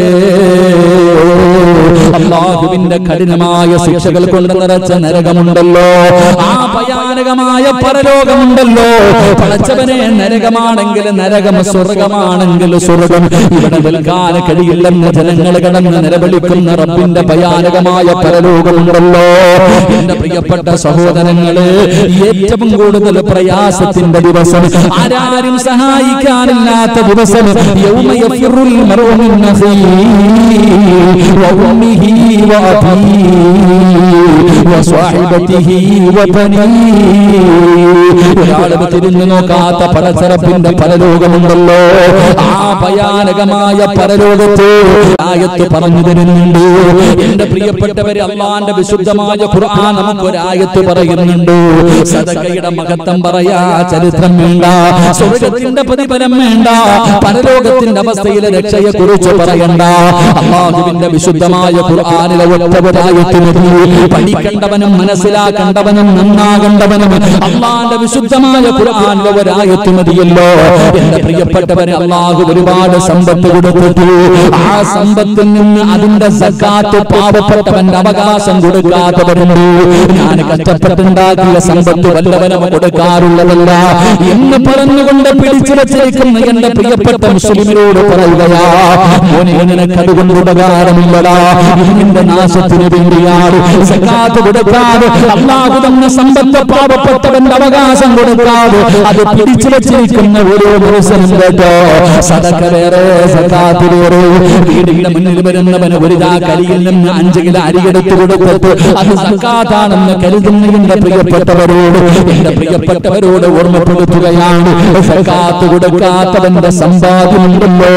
Speaker 1: അള്ളാഹുവിന്റെ കഠിനമായ ശിക്ഷകൾ കൊണ്ട് നിറച്ച നരകമുണ്ടല്ലോ ആ ഭയാനകമായ പരലോകമുണ്ടല്ലോ പടച്ചവനെ നരകമാണെങ്കിൽ നരകം സ്വർഗമാണെങ്കിൽ സ്വർഗം ഇവിടെ നിൽക്കാൻ കഴിയില്ലെന്ന് ജനങ്ങൾ കടന്ന് നിലവിളിക്കുന്ന റബ്ബിന്റെ ഭയാനകമായ പരലോകമുണ്ടല്ലോ എന്റെ പ്രിയപ്പെട്ട സഹോദരങ്ങള് ഏറ്റവും കൂടുതൽ പ്രയാസത്തിന്റെ ദിവസം ആരാരും സഹായിക്കാനില്ലാത്ത ദിവസം യൗമ യഫിറുൽ മർഉ മിൻ അഖീഹി വഉമ്മിഹി വഅബീഹി വസ്വാഹിബതിഹി വബനീഹി ഒരാളും തിരിഞ്ഞു നോക്കാത്ത പടച്ചറപ്പിന്റെ പരലോകമുണ്ടല്ലോ ആ ഭയാനകമായ പരലോകത്ത് ആയത്ത് പറഞ്ഞു തരുന്നുണ്ട് എന്റെ പ്രിയപ്പെട്ടവരെ അള്ളാന്റെ വിശുദ്ധമായ ഖുർആൻ നമുക്ക് ഒരായത്ത് പറയുന്നുണ്ട് സദക്കയുടെ മഹത്വം പറയാ ചരിത്രം വേണ്ട സ്വർഗത്തിന്റെ പ്രതിഫലം വേണ്ട പരലോകത്തിന്റെ അവസ്ഥയിലെ രക്ഷയെ കുറിച്ച് പറയണ്ട അള്ളാഹുവിന്റെ വിശുദ്ധമായ ഖുർആനിലെ ഒറ്റവരായത്ത് മതി പഠിക്കേണ്ടവനും മനസ്സിലാക്കേണ്ടവനും നന്നാകേണ്ടവനും അള്ളാന്റെ വിശുദ്ധമായ ഖുർആനിലെ ഒരായത്ത് മതിയല്ലോ എന്റെ പ്രിയപ്പെട്ടവരെ അള്ളാഹു ഒരുപാട് സമ്പത്ത് കൊടുത്തിട്ടു ആ സമ്പത്തിൽ നിന്ന് അതിന്റെ സക്കാത്ത് പാവപ്പെട്ടവന്റെ അവകാശം കൊടുക്കാത്തവരുണ്ട് ഞാൻ കഷ്ടപ്പെട്ടുണ്ടാക്കിയ സമ്പത്ത് വല്ലവനും കൊടുക്കാറുള്ളതല്ല എന്ന് പറഞ്ഞുകൊണ്ട് പിടിച്ചു വെച്ചിരിക്കുന്ന എന്റെ പ്രിയപ്പെട്ട മുസ്ലിമിനോട് പറയുകയാ മോനെ നിനക്ക് അതുകൊണ്ട് ഉപകാരമില്ലടാ ഇതിന്റെ നാശത്തിന് വേണ്ടിയാണ് സക്കാത്ത് കൊടുക്കാതെ അള്ളാഹു തന്ന സമ്പത്ത് പാവപ്പെട്ടവന്റെ അവകാശം കൊടുക്കാതെ അത് പിടിച്ചു വെച്ചിരിക്കുന്ന ഓരോ മനുഷ്യനും കേട്ടോ സദക്ക വേറെ സക്കാത്ത് വേറെ വീടിന്റെ മുന്നിൽ വരുന്നവന് ഒരു ദാ കരിയിൽ നിന്ന് അഞ്ച് കിലോ അരിയെടുത്ത് കൊടുത്തിട്ട് അത് സക്കാത്താണെന്ന് കരുതുന്ന എന്റെ പ്രിയപ്പെട്ടവരോട് എന്റെ പ്രിയപ്പെട്ടവരോട് ഓർമ്മപ്പെടുത്തുകയാണ് സക്കാത്ത് കൊടുക്കാത്തവന്റെ സമ്പാദ്യമുണ്ടല്ലോ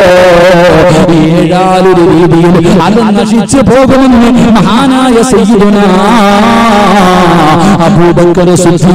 Speaker 1: ഏഴാലൊരു രീതിയിൽ അത് നശിച്ചു പോകുമെന്ന് മഹാനായ സയ്യിദുന അബൂബക്കർ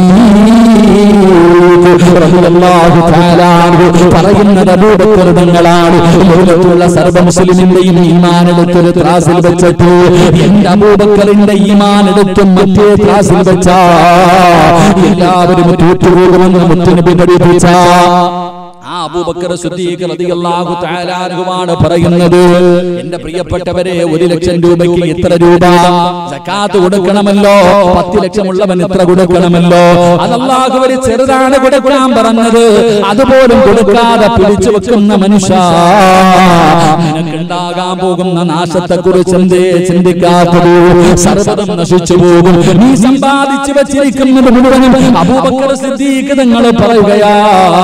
Speaker 1: സിദ്ദീഖ് റളിയല്ലാഹു തആല അൻഹു പറയുന്നത് അബൂബക്കർ തങ്ങളാണ് ലോകത്തുള്ള സർവ്വ മുസ്ലിമിന്റെയും ഈമാൻ എടുത്തൊരു ത്രാസിൽ വെച്ചിട്ട് എന്റെ അബൂബക്കറിന്റെ ഈമാൻ എടുത്തും മറ്റേ ത്രാസിൽ വെച്ച എല്ലാവരും തോറ്റുപോകുമെന്ന് മുത്തുനബി പഠിപ്പിച്ച ആ അബൂബക്കർ സിദ്ദീഖ് റളിയല്ലാഹു തആല അൻഹുവാണ് പറയുന്നത് എന്റെ പ്രിയപ്പെട്ടവരെ ഒരു ലക്ഷം രൂപയ്ക്ക് എത്ര രൂപ സക്കാത്ത് കൊടുക്കണമല്ലോ പത്ത് ലക്ഷമുള്ളവൻ എത്ര കൊടുക്കണമല്ലോ അത് അള്ളാഹുവിന് ചെറുതാണ് കൊടുക്കാൻ പറഞ്ഞത് അതുപോലും കൊടുക്കാതെ പിടിച്ചു വെക്കുന്ന മനുഷ്യ നിനക്കുണ്ടാകാൻ പോകുന്ന നാശത്തെ കുറിച്ച് എന്തേ ചിന്തിക്കാത്തത് സർവ്വതം നശിച്ചു പോകും നീ സമ്പാദിച്ചു വെച്ചിരിക്കുന്നത് മുഴുവനും അബൂബക്കർ സിദ്ദീഖ് തങ്ങൾ പറയുകയാ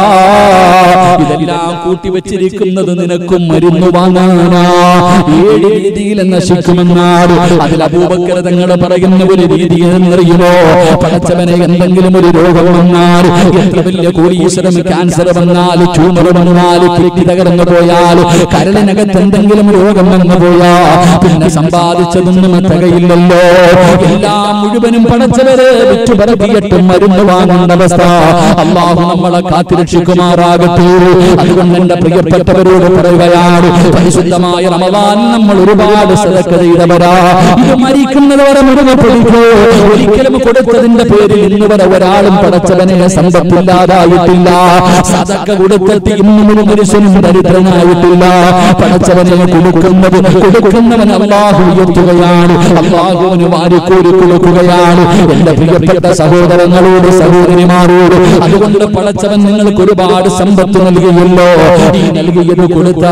Speaker 1: ഇതെല്ലാം കൂട്ടി വെച്ചിരിക്കുന്നത് നിനക്കും മരുന്ന് വാങ്ങാനാ ഏഴ് രീതിയിൽ നശിക്കുമെന്നാണ് അതിൽ അബൂബക്കർ തങ്ങൾ പറയുന്ന ഒരു രീതി എന്നറിയുമോ പടച്ചവനെ എന്തെങ്കിലും ഒരു രോഗം വന്നാൽ എത്ര വലിയ കോടീശ്വരം ക്യാൻസർ വന്നാൽ ട്യൂമർ വന്നാൽ കിഡ്നി തകർന്നു പോയാൽ കരളിനകത്ത് എന്തെങ്കിലും രോഗം വന്നു പോയാ പിന്നെ സമ്പാദിച്ചതൊന്നും തികയില്ലല്ലോ എല്ലാം മുഴുവനും പടച്ചവരെ വിറ്റുപറക്കിയിട്ടും മരുന്ന് വാങ്ങുന്ന അവസ്ഥ അള്ളാഹു നമ്മളെ കാത്തിരക്ഷിക്കുമാറാകട്ടെ അതുകൊണ്ട് എന്റെ പ്രിയപ്പെട്ടവരോട് പറയുകയാണ് പരിശുദ്ധമായ റമദാൻ നമ്മൾ ഒരുപാട് സദക്ക ചെയ്തവരാ ഇത് മരിക്കുന്നതോടെ മുഴുവൻ പിടിക്കോ ഒരിക്കലും കൊടുത്തതിന്റെ പേരിൽ ഇന്ന് വരെ ഒരാളും പടച്ചവനെ സമ്പത്തില്ലാതായിട്ടില്ല സദക്ക കൊടുത്തിട്ട് ഇന്നും മനുഷ്യനും ദരിദ്രനായിട്ടില്ല പടച്ചവനെ കൊടുക്കുന്നത് കൊടുക്കുന്നവൻ അള്ളാഹു ഉയർത്തുകയാണ് അള്ളാഹുവിന് വാരിക്കൂരി കൊടുക്കുകയാണ് എന്റെ പ്രിയപ്പെട്ട സഹോദരങ്ങളോട് സഹോദരിമാരോട് അതുകൊണ്ട് പടച്ചവൻ നിങ്ങൾക്ക് ഒരുപാട് സമ്പത്ത് നൽകിയല്ലോ ഈ നൽകിയത് കൊടുത്താ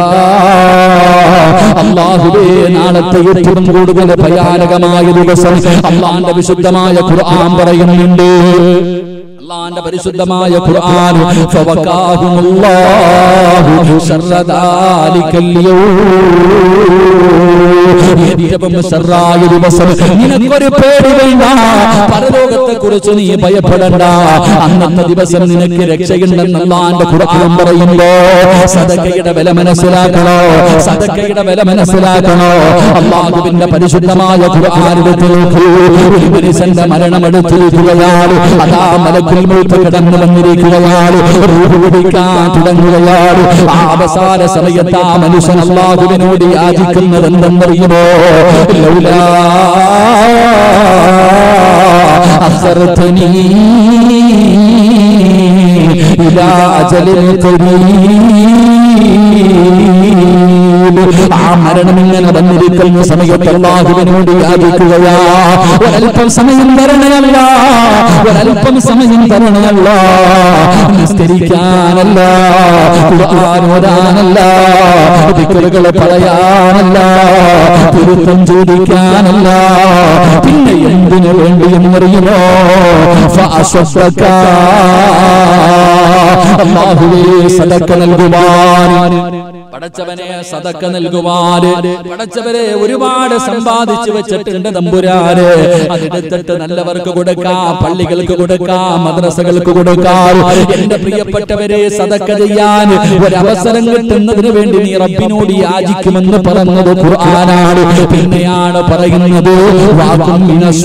Speaker 1: അള്ളാഹുവേ നാളത്തെ ഏറ്റവും കൂടുതൽ ഭയാനകമായ ദിവസം അള്ളാന്റെ വിശുദ്ധമായ ഖുർആൻ പറയുന്നുണ്ട് അള്ളാന്റെ പരിശുദ്ധമായ ഖുർആൻ ഫവകാഹുമുല്ലാഹു ശർറ ദാലിക്കൽ ഏറ്റവും ശർറായ ദിവസം നിനക്കൊരു പേടി വേണ്ട പരലോകത്തെ കുറിച്ച് നീ ഭയപ്പെടണ്ട അന്നത്തെ ദിവസം നിനക്ക് രക്ഷയുണ്ടെന്ന് അള്ളാന്റെ ഖുർആൻ പറയുമ്പോ സദക്കയുടെ വില മനസ്സിലാക്കണോ സദക്കയുടെ വില മനസ്സിലാക്കണോ അള്ളാഹുവിന്റെ പരിശുദ്ധമായ ഖുർആൻ എടുത്ത് നോക്കൂ ഒരു മനുഷ്യന്റെ മരണം എടുത്തിരിക്കുകയാണ് അതാ മലക്കുൽ മൗത്ത് കിടന്നു വന്നിരിക്കുകയാണ് റൂഹ് പിടിക്കാൻ തുടങ്ങുകയാണ് ആ അവസാന സമയത്ത് ആ മനുഷ്യൻ അള്ളാഹുവിനോട് യാചിക്കുന്നത് എന്തെന്നറിയുമോ ലൗലാ അഖർതനീ ഇലാ അജലിൻ ആ മരണം ഇങ്ങനെ വന്നിരിക്കുന്ന സമയത്ത് അള്ളാഹുവിനോട് യാചിക്കുകയാ ഒരൽപ്പം സമയം തരണമല്ല ഒരൽപ്പം സമയം തരണമല്ല നിസ്കരിക്കാനല്ല ഖുർആൻ ഓതാനല്ല ദിക്റുകൾ പറയാനല്ല തിരുത്തം ചോദിക്കാനല്ല പിന്നെ എന്തിനു വേണ്ടി എന്നറിയുമോ ഫഅസ്വഫക അല്ലാഹുവേ സദക്ക നൽകുവാൻ പടച്ചവനെ സദക്ക നൽകുവാന് പടച്ചവരെ ഒരുപാട് സമ്പാദിച്ചു വെച്ചിട്ടുണ്ട് തമ്പുരാന് അതെടുത്തിട്ട് നല്ലവർക്ക് കൊടുക്കാം പള്ളികൾക്ക് കൊടുക്കാം മദ്രസകൾക്ക് കൊടുക്കാം എന്റെ പ്രിയപ്പെട്ടവരെ സദക്ക ചെയ്യാൻ ഒരവസരം കിട്ടുന്നതിന് വേണ്ടി നീ റബ്ബിനോട് യാചിക്കുമെന്ന് പറഞ്ഞത് ഖുർആനാണ് പിന്നെയാണ് പറയുന്നത് വാക്കും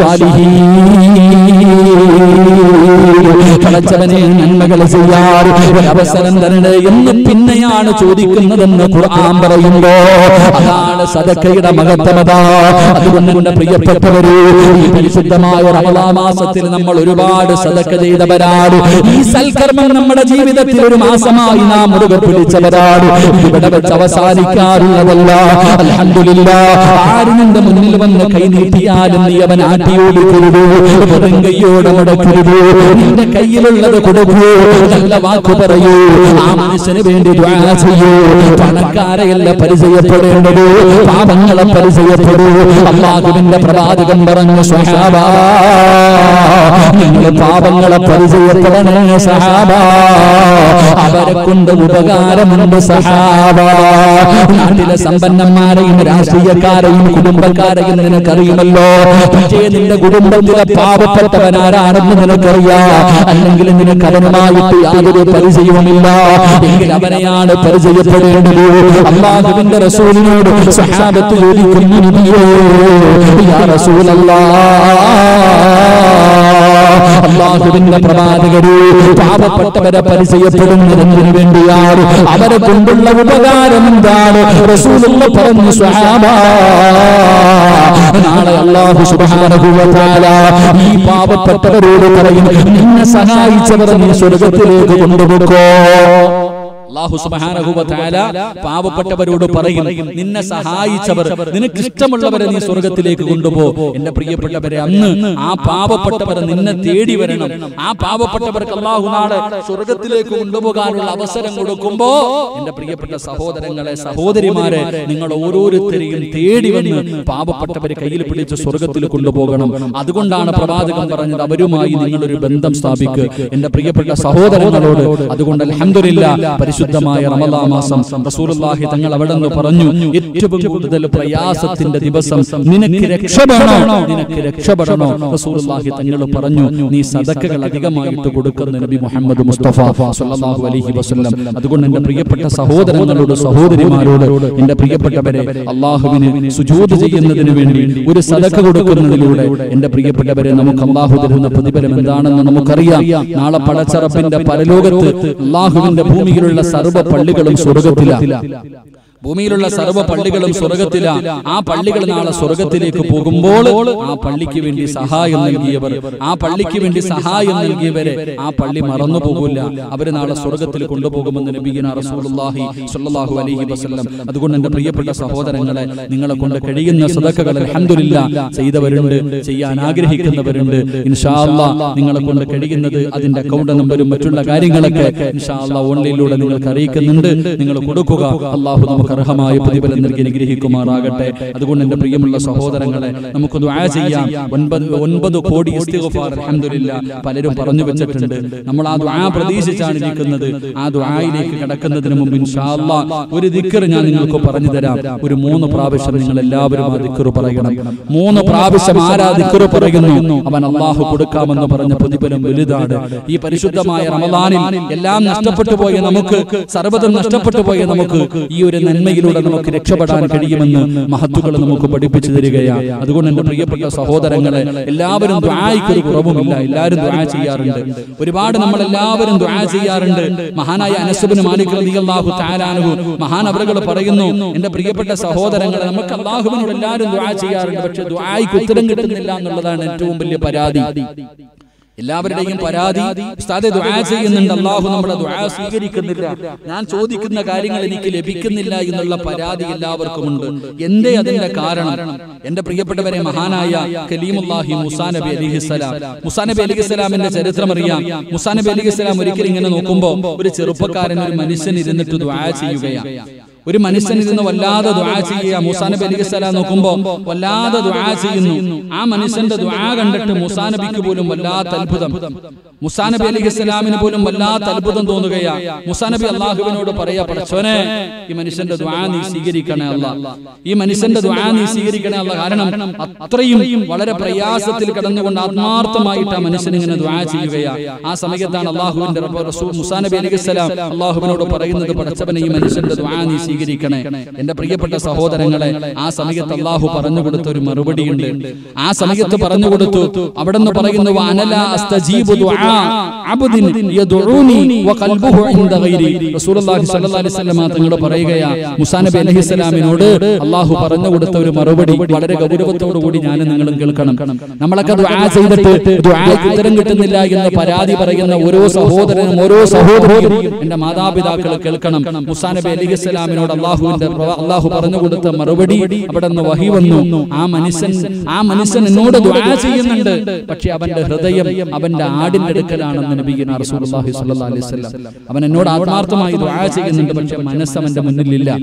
Speaker 1: പടച്ചവനെ നന്മകൾ ചെയ്യാറ് ഒരവസരം തരണേ എന്ന് പിന്നെയാണ് ചോദിക്കുന്നതെന്ന് ഖുർആൻ പറയുമ്പോ അതാണ് സദക്കയുടെ മഹത്തമത അതുകൊണ്ട് എന്റെ പ്രിയപ്പെട്ടവരെ ഈ പരിശുദ്ധമായ റമദാ മാസത്തിൽ നമ്മൾ ഒരുപാട് സദക്ക ചെയ്തവരാണ് ഈ സൽക്കർമ്മം നമ്മുടെ ജീവിതത്തിൽ ഒരു മാസമായി നാം മുറുകെ പിടിച്ചവരാണ് ഇവിടെ വെച്ച് അവസാനിക്കാറുള്ളതല്ല അൽഹംദുലില്ലാ ആര് നിന്റെ മുന്നിൽ വന്ന് കൈ നീട്ടിയാലും നീ അവൻ ആട്ടിയോടിക്കരുത് വെറും കൈയോടെ മുടക്കരുത് നിന്റെ കയ്യിലുള്ളത് കൊടുക്കൂ നല്ല വാക്ക് പറയൂ ആ മനുഷ്യന് വേണ്ടി ദ്വാ ചെയ്യൂ പണക്കാരെയല്ല പരിചയപ്പെടേണ്ടത് പാപങ്ങളെ പരിചയപ്പെടൂ അള്ളാഹുവിന്റെ പ്രവാചകൻ പറഞ്ഞു സ്വഹാബ നിങ്ങൾ പാപങ്ങളെ പരിചയപ്പെടണേ സഹാബ അവരെ കൊണ്ട് ഉപകാരമുണ്ട് സഹാബ നാട്ടിലെ സമ്പന്നന്മാരെയും രാഷ്ട്രീയക്കാരെയും കുടുംബക്കാരെയും നിനക്കറിയുമല്ലോ പക്ഷേ നിന്റെ കുടുംബത്തിലെ പാവപ്പെട്ടവൻ ആരാണെന്ന് നിനക്കറിയാം അല്ലെങ്കിൽ നിനക്ക് അവനുമായിട്ട് യാതൊരു പരിചയവുമില്ല എങ്കിൽ അവനെയാണ് പരിചയപ്പെടേണ്ടത് അള്ളാഹുവിന്റെ റസൂലിനോട് സഹാബത്ത് ചോദിക്കുന്നു നബിയേ, യാ റസൂലല്ലാ അള്ളാഹുവിന്റെ പ്രവാചകരെ പാവപ്പെട്ടവരെ പരിചയപ്പെടുന്നതിന് വേണ്ടിയാണ് അവരെ കൊണ്ടുള്ള ഉപകാരം എന്താണ് റസൂലുള്ള പറഞ്ഞു സ്വഹാബ നാളെ അള്ളാഹു സുബ്ഹാനഹു വ തആല ഈ പാവപ്പെട്ടവരോട് പറയും നിന്നെ സഹായിച്ചവരെ നീ സ്വർഗത്തിലേക്ക് കൊണ്ടുപോകോ അള്ളാഹു സുബ്ഹാനഹു വ തആല പാവപ്പെട്ടവരോട് പറയും നിന്നെ സഹായിച്ചവർ നിനക്ക് ഇഷ്ടമുള്ളവരെ നീ സ്വർഗത്തിലേക്ക് കൊണ്ടുപോ എന്റെ പ്രിയപ്പെട്ടവരെ അന്ന് ആ പാവപ്പെട്ടവരെ നിന്നെ തേടി വരണം ആ പാവപ്പെട്ടവർക്ക് അള്ളാഹു നാളെ സ്വർഗത്തിലേക്ക് കൊണ്ടുപോകാനുള്ള അവസരം കൊടുക്കുമ്പോ എന്റെ പ്രിയപ്പെട്ട സഹോദരങ്ങളെ സഹോദരിമാരെ നിങ്ങൾ ഓരോരുത്തരെയും തേടി വന്ന് പാവപ്പെട്ടവരെ കയ്യിൽ പിടിച്ച് സ്വർഗത്തിൽ കൊണ്ടുപോകണം അതുകൊണ്ടാണ് പ്രവാചകൻ പറഞ്ഞത് അവരുമായി നിങ്ങളൊരു ബന്ധം സ്ഥാപിക്കുക എന്റെ പ്രിയപ്പെട്ട സഹോദരങ്ങളോട് അതുകൊണ്ട് അൽഹംദുലില്ല പരിശുദ്ധമായ റമദാ മാസം റസൂലുള്ളാഹി തങ്ങൾ അവിടെ നിന്ന് പറഞ്ഞു ഏറ്റവും കൂടുതൽ പ്രയാസത്തിന്റെ ദിവസം നിനക്ക് രക്ഷപ്പെടണോ നിനക്ക് രക്ഷപ്പെടണോ റസൂലുള്ളാഹി തങ്ങൾ പറഞ്ഞു നീ സദക്കകൾ അധികമായിട്ട് കൊടുക്കുന്ന നബി മുഹമ്മദ് മുസ്തഫ സല്ലല്ലാഹു അലൈഹി വസല്ലം അതുകൊണ്ട് എന്റെ പ്രിയപ്പെട്ട സഹോദരങ്ങളോട് സഹോദരിമാരോട് എന്റെ പ്രിയപ്പെട്ടവരെ അള്ളാഹുവിന് സുജൂദ് ചെയ്യുന്നതിന് വേണ്ടി ഒരു സദക്ക കൊടുക്കുന്നതിലൂടെ എന്റെ പ്രിയപ്പെട്ടവരെ നമുക്ക് അള്ളാഹു തരുന്ന പ്രതിഫലം എന്താണെന്ന് നമുക്കറിയാം നാളെ പടച്ചറപ്പിന്റെ പരലോകത്ത് അള്ളാഹുവിന്റെ ഭൂമിയിലുള്ള സർവ്വ പള്ളികളും സ്വർഗത്തിലാണ് ഭൂമിയിലുള്ള സർവ്വ പള്ളികളും സ്വർഗത്തില ആ പള്ളികൾ നാളെ സ്വർഗത്തിലേക്ക് പോകുമ്പോൾ ആ പള്ളിക്ക് വേണ്ടി സഹായം നൽകിയവർ ആ പള്ളിക്ക് വേണ്ടി സഹായം നൽകിയവരെ ആ പള്ളി മറന്നു പോകില്ല അവര് നാളെ സ്വർഗത്തിൽ കൊണ്ടുപോകുമെന്ന് നബീന റസൂലുള്ളാഹി സ്വല്ലല്ലാഹു അലൈഹി വസല്ലം അതുകൊണ്ട് എന്റെ പ്രിയപ്പെട്ട സഹോദരങ്ങളെ നിങ്ങളെ കൊണ്ട് കഴിയുന്ന സദക്കകൾ അൽഹംദുലില്ലാ ചെയ്തവരുണ്ട് ചെയ്യാൻ ആഗ്രഹിക്കുന്നവരുണ്ട് ഇൻഷാ അല്ലാഹ് നിങ്ങളെ കൊണ്ട് കഴിയുന്നത് അതിന്റെ അക്കൗണ്ട് നമ്പരും മറ്റുള്ള കാര്യങ്ങളൊക്കെ ഇൻഷാ അല്ലാഹ് ഓൺലൈനിലൂടെ നിങ്ങൾക്ക് അറിയിക്കുന്നുണ്ട് നിങ്ങൾ കൊടുക്കുക അള്ളാഹു നമുക്ക് അർഹമായ പ്രതിഫലം നൽകി അനുഗ്രഹിക്കുമാറാകട്ടെ അതുകൊണ്ട് എന്റെ പ്രിയമുള്ള സഹോദരങ്ങളെ നമുക്ക് ദുആ ചെയ്യാം ഒൻപത് ഒൻപത് കോടി ഇസ്തിഗ്ഫാർ അൽഹംദുലില്ലാ പലരും പറഞ്ഞു വെച്ചിട്ടുണ്ട് നമ്മൾ ആ ദുആ പ്രതീക്ഷിച്ചാണ് ഇരിക്കുന്നത് ആ ദുആയിലേക്ക് കടക്കുന്നതിന് മുമ്പ് ഇൻഷാ അല്ലാഹ് ഒരു ദിക്ർ ഞാൻ നിങ്ങൾക്ക് പറഞ്ഞു തരാം ഒരു മൂന്ന് പ്രാവശ്യം നിങ്ങൾ എല്ലാവരും ആ ദിക്ർ പറയണം മൂന്ന് പ്രാവശ്യം ആരാ ദിക്ർ പറയുന്നു അവൻ അള്ളാഹു കൊടുക്കാമെന്ന് പറഞ്ഞ പ്രതിഫലം വലുതാണ് ഈ പരിശുദ്ധമായ റമദാനിൽ എല്ലാം നഷ്ടപ്പെട്ടു പോയ നമുക്ക് സർവ്വതും നഷ്ടപ്പെട്ടു പോയ നമുക്ക് ഈ ഒരു നന്മയിലൂടെ നമുക്ക് രക്ഷപ്പെടാൻ കഴിയുമെന്ന് മഹത്തുക്കൾ നമുക്ക് പഠിപ്പിച്ചു തരികയാണ് അതുകൊണ്ട് എന്റെ പ്രിയപ്പെട്ട സഹോദരങ്ങളെ എല്ലാവരും ദ്വായ്ക്ക് ഒരു കുറവുമില്ല എല്ലാവരും ദ്വാ ചെയ്യാറുണ്ട് ഒരുപാട് നമ്മൾ എല്ലാവരും ദ്വാ ചെയ്യാറുണ്ട് മഹാനായ അനസുബിന് മാലിക് റളിയല്ലാഹു തആല അൻഹു മഹാൻ അവരുകൾ പറയുന്നു എന്റെ പ്രിയപ്പെട്ട സഹോദരങ്ങളെ നമുക്ക് അള്ളാഹുവിനോട് എല്ലാവരും ദ്വാ ചെയ്യാറുണ്ട് പക്ഷെ ദ്വായ്ക്ക് ഉത്തരം കിട്ടുന്നില്ല എന്നുള്ളതാണ് ഏറ്റവും വലിയ പരാതി എല്ലാവരുടെയും പരാതി ഉസ്താദെ ദുആ ചെയ്യുന്നുണ്ട് അള്ളാഹു നമ്മുടെ ദുആ സ്വീകരിക്കുന്നില്ല ഞാൻ ചോദിക്കുന്ന കാര്യങ്ങൾ എനിക്ക് ലഭിക്കുന്നില്ല എന്നുള്ള പരാതി എല്ലാവർക്കും ഉണ്ട് എന്തേ അതിന്റെ കാരണം എന്റെ പ്രിയപ്പെട്ടവരെ മഹാനായ കലീമുല്ലാഹി മുസാ നബി അലിഹിസ്സലാം മുസാ നബി അലിഹിസ്സലാമിന്റെ ചരിത്രം അറിയാം മുസാ നബി അലിഹിസ്സലാം ഒരിക്കൽ ഇങ്ങനെ നോക്കുമ്പോൾ ഒരു ചെറുപ്പക്കാരൻ ഒരു മനുഷ്യൻ ഇരുന്നിട്ട് ദുആ ചെയ്യുകയാണ് ഒരു മനുഷ്യൻ ഇരുന്ന് വല്ലാതെ ദുആ ചെയ്യുക മൂസാ നബി അലൈഹി സ്വലാം നോക്കുമ്പോൾ വല്ലാതെ ദുആ ചെയ്യുന്നു ആ മനുഷ്യന്റെ ദുആ കണ്ടിട്ട് മൂസാ നബിക്ക് പോലും വല്ലാത്ത അത്ഭുതം മുസാ നബി അലൈഹി സ്വലാമിന് പോലും വല്ലാത്ത അത്ഭുതം തോന്നുകയാ മുസാ നബി അള്ളാഹുവിനോട് പറയാ പടച്ചോനെ ഈ മനുഷ്യന്റെ ദുആ നീ സ്വീകരിക്കണേ അല്ല ഈ മനുഷ്യന്റെ ദുആ നീ സ്വീകരിക്കണേ അല്ല കാരണം അത്രയും വളരെ പ്രയാസത്തിൽ കിടന്നുകൊണ്ട് ആത്മാർത്ഥമായിട്ട് ആ മനുഷ്യൻ ഇങ്ങനെ ദുആ ചെയ്യുകയാ ആ സമയത്താണ് അള്ളാഹുവിന്റെ റബ്ബ് റസൂൽ മുസാ നബി അലൈഹി സ്വലാം അള്ളാഹുവിനോട് പറയുന്നത് പടച്ചവനെ ഈ മനുഷ്യന്റെ ദുആ നീ സ്വീകരിക്കണേ എന്റെ പ്രിയപ്പെട്ട സഹോദരങ്ങളെ ആ സമയത്ത് അള്ളാഹു പറഞ്ഞു കൊടുത്ത ഒരു മറുപടിയുണ്ട് ആ സമയത്ത് പറഞ്ഞു കൊടുത്തു അവിടെ നിന്ന് പറയുന്നു "വഅനല അസ്തജീബു ദുആ അബ്ദിൻ യദ്ഉനി വഖൽബുഹു ഇൻദ ഗൈരി." റസൂലുള്ളാഹി സ്വല്ലല്ലാഹി അലൈഹി വസല്ലം തങ്ങൾ പറയുകയാ മുസാ നബി അലൈഹി സ്വലാമിനോട് അള്ളാഹു പറഞ്ഞു കൊടുത്ത ഒരു മറുപടി വളരെ ഗൗരവത്തോടു കൂടി ഞാൻ നിങ്ങളും കേൾക്കണം നമ്മളൊക്കെ ദുആ ചെയ്തിട്ട് ദുആയ്ക്ക് ഉത്തരം കിട്ടുന്നില്ല എന്ന് പരാതി പറയുന്ന ഓരോ സഹോദരനും ഓരോ സഹോദരിയും എന്റെ മാതാപിതാക്കൾ കേൾക്കണം മുസാ നബി അലൈഹി സ്വലാമിനോട് ഇസ്ലാമിനോട് അള്ളാഹുവിന്റെ പ്രവ- അള്ളാഹു പറഞ്ഞു കൊടുത്ത മറുപടി അവിടെ നിന്ന് വഹി വന്നു ആ മനുഷ്യൻ ആ മനുഷ്യൻ എന്നോട് ദുആ ചെയ്യുന്നുണ്ട് പക്ഷെ അവന്റെ ഹൃദയം അവന്റെ ആടിന്റെ അടുക്കലാണെന്ന് നബിഗിന റസൂലുള്ളാഹി സ്വല്ലല്ലാഹു അലൈഹി വസല്ലം അവൻ എന്നോട് ആത്മാർത്ഥമായി ദുആ ചെയ്യുന്നുണ്ട് പക്ഷെ മനസ്സ് അവന്റെ മുന്നിലില്ല